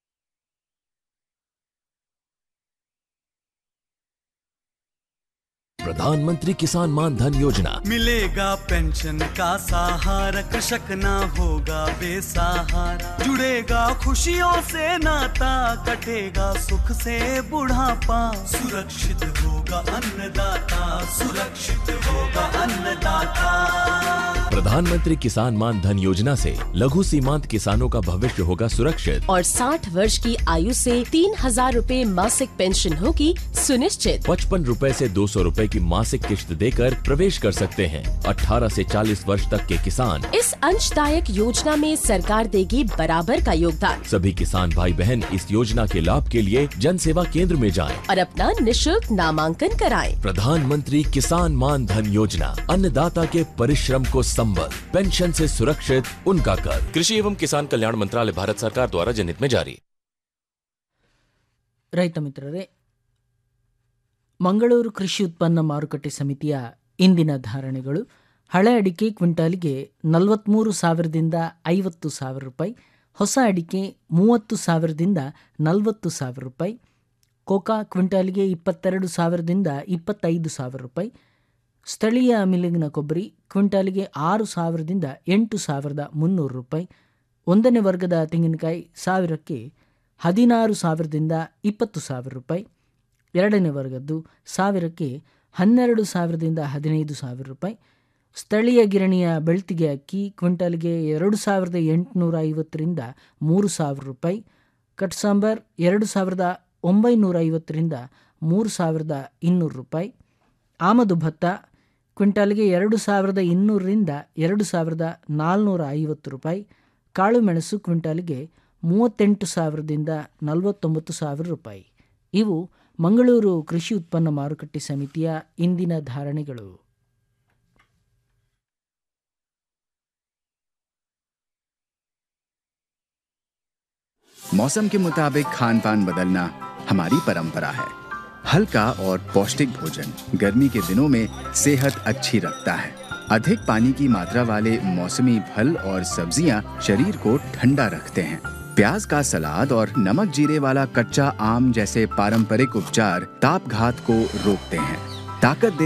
प्रधानमंत्री किसान मान धन योजना मिलेगा पेंशन का सहारा कृषक ना होगा बेसहारा जुड़ेगा खुशियों से नाता कटेगा सुख से बुढ़ापा सुरक्षित होगा अन्नदाता सुरक्षित होगा अन्नदाता प्रधानमंत्री किसान मान धन योजना से लघु सीमांत किसानों का भविष्य होगा सुरक्षित और 60 वर्ष की आयु से तीन हजार रूपए मासिक पेंशन होगी सुनिश्चित पचपन रूपए से दो सौ रूपए की मासिक किश्त देकर प्रवेश कर सकते हैं 18 से 40 वर्ष तक के किसान इस अंशदायक योजना में सरकार देगी बराबर का योगदान सभी किसान भाई बहन इस योजना के लाभ के लिए जन सेवा केंद्र में जाएं। और अपना निशुल्क नामांकन कराएं। प्रधानमंत्री किसान मान धन योजना अन्नदाता के परिश्रम को संबल पेंशन से सुरक्षित उनका कर कृषि एवं किसान कल्याण मंत्रालय भारत सरकार द्वारा जनहित में जारी ರೈತ ಮಿತ್ರರೇ ಮಂಗಳೂರು ಕೃಷಿ ಉತ್ಪನ್ನ ಮಾರುಕಟ್ಟೆ ಸಮಿತಿಯ ಇಂದಿನ ಧಾರಣೆಗಳು ಹಳೆ ಅಡಿಕೆ ಕ್ವಿಂಟಾಲಿಗೆ ನಲವತ್ತ್ಮೂರು ಸಾವಿರದಿಂದ ಐವತ್ತು ಸಾವಿರ ರೂಪಾಯಿ ಹೊಸ ಅಡಿಕೆ ಮೂವತ್ತು ಸಾವಿರದಿಂದ ನಲವತ್ತು ಸಾವಿರ ರೂಪಾಯಿ ಕೋಕಾ ಕ್ವಿಂಟಾಲಿಗೆ ಇಪ್ಪತ್ತೆರಡು ಸಾವಿರದಿಂದ ಇಪ್ಪತ್ತೈದು ಸಾವಿರ ರೂಪಾಯಿ ಸ್ಥಳೀಯ ಮಿಲ್ಲಿಂಗಿನ ಕೊಬ್ಬರಿ ಕ್ವಿಂಟಾಲಿಗೆ ಆರು ಸಾವಿರದಿಂದ ಎಂಟು ಸಾವಿರದ ಮುನ್ನೂರು ರೂಪಾಯಿ ಒಂದನೇ ವರ್ಗದ ತೆಂಗಿನಕಾಯಿ ಸಾವಿರಕ್ಕೆ ಹದಿನಾರು ಸಾವಿರದಿಂದ ಇಪ್ಪತ್ತು ಸಾವಿರ ರೂಪಾಯಿ ಎರಡನೇ ವರ್ಗದ್ದು ಸಾವಿರಕ್ಕೆ ಹನ್ನೆರಡು ಸಾವಿರದಿಂದ ಹದಿನೈದು ಸಾವಿರ ರೂಪಾಯಿ ಸ್ಥಳೀಯ ಗಿರಣಿಯ ಬೆಳ್ತಿಗೆ ಅಕ್ಕಿ ಕ್ವಿಂಟಲ್ಗೆ ಎರಡು ಸಾವಿರದ ಎಂಟುನೂರ ಐವತ್ತರಿಂದ ಮೂರು ಸಾವಿರ ರೂಪಾಯಿ ಕಟ್ ಸಾಂಬಾರ್ ಎರಡು ಸಾವಿರದ ಒಂಬೈನೂರ ಐವತ್ತರಿಂದ ಮೂರು ಸಾವಿರದ ಇನ್ನೂರು ರೂಪಾಯಿ ಆಮದು ಭತ್ತ ಕ್ವಿಂಟಾಲ್ಗೆ ಎರಡು ಸಾವಿರದ ಇನ್ನೂರರಿಂದ ಎರಡು ಸಾವಿರದ ನಾಲ್ನೂರ ಐವತ್ತು ರೂಪಾಯಿ ಕಾಳು ಮೆಣಸು ಕ್ವಿಂಟಾಲ್ಗೆ ಮೂವತ್ತೆಂಟು ಸಾವಿರದಿಂದ ನಲವತ್ತೊಂಬತ್ತು ಸಾವಿರ ರೂಪಾಯಿ ಇವು ಮಂಗಳೂರು ಕೃಷಿ ಉತ್ಪನ್ನ ಮಾರುಕಟ್ಟೆ ಸಮಿತಿಯ ಇಂದಿನ ಧಾರಣೆಗಳು मौसम के मुताबिक खान पान बदलना हमारी परंपरा है हल्का और पौष्टिक भोजन गर्मी के दिनों में सेहत अच्छी रखता है अधिक पानी की मात्रा वाले मौसमी फल और सब्जियां शरीर को ठंडा रखते हैं प्याज का सलाद और नमक जीरे वाला कच्चा आम जैसे पारंपरिक उपचार ताप घात को रोकते हैं ताकत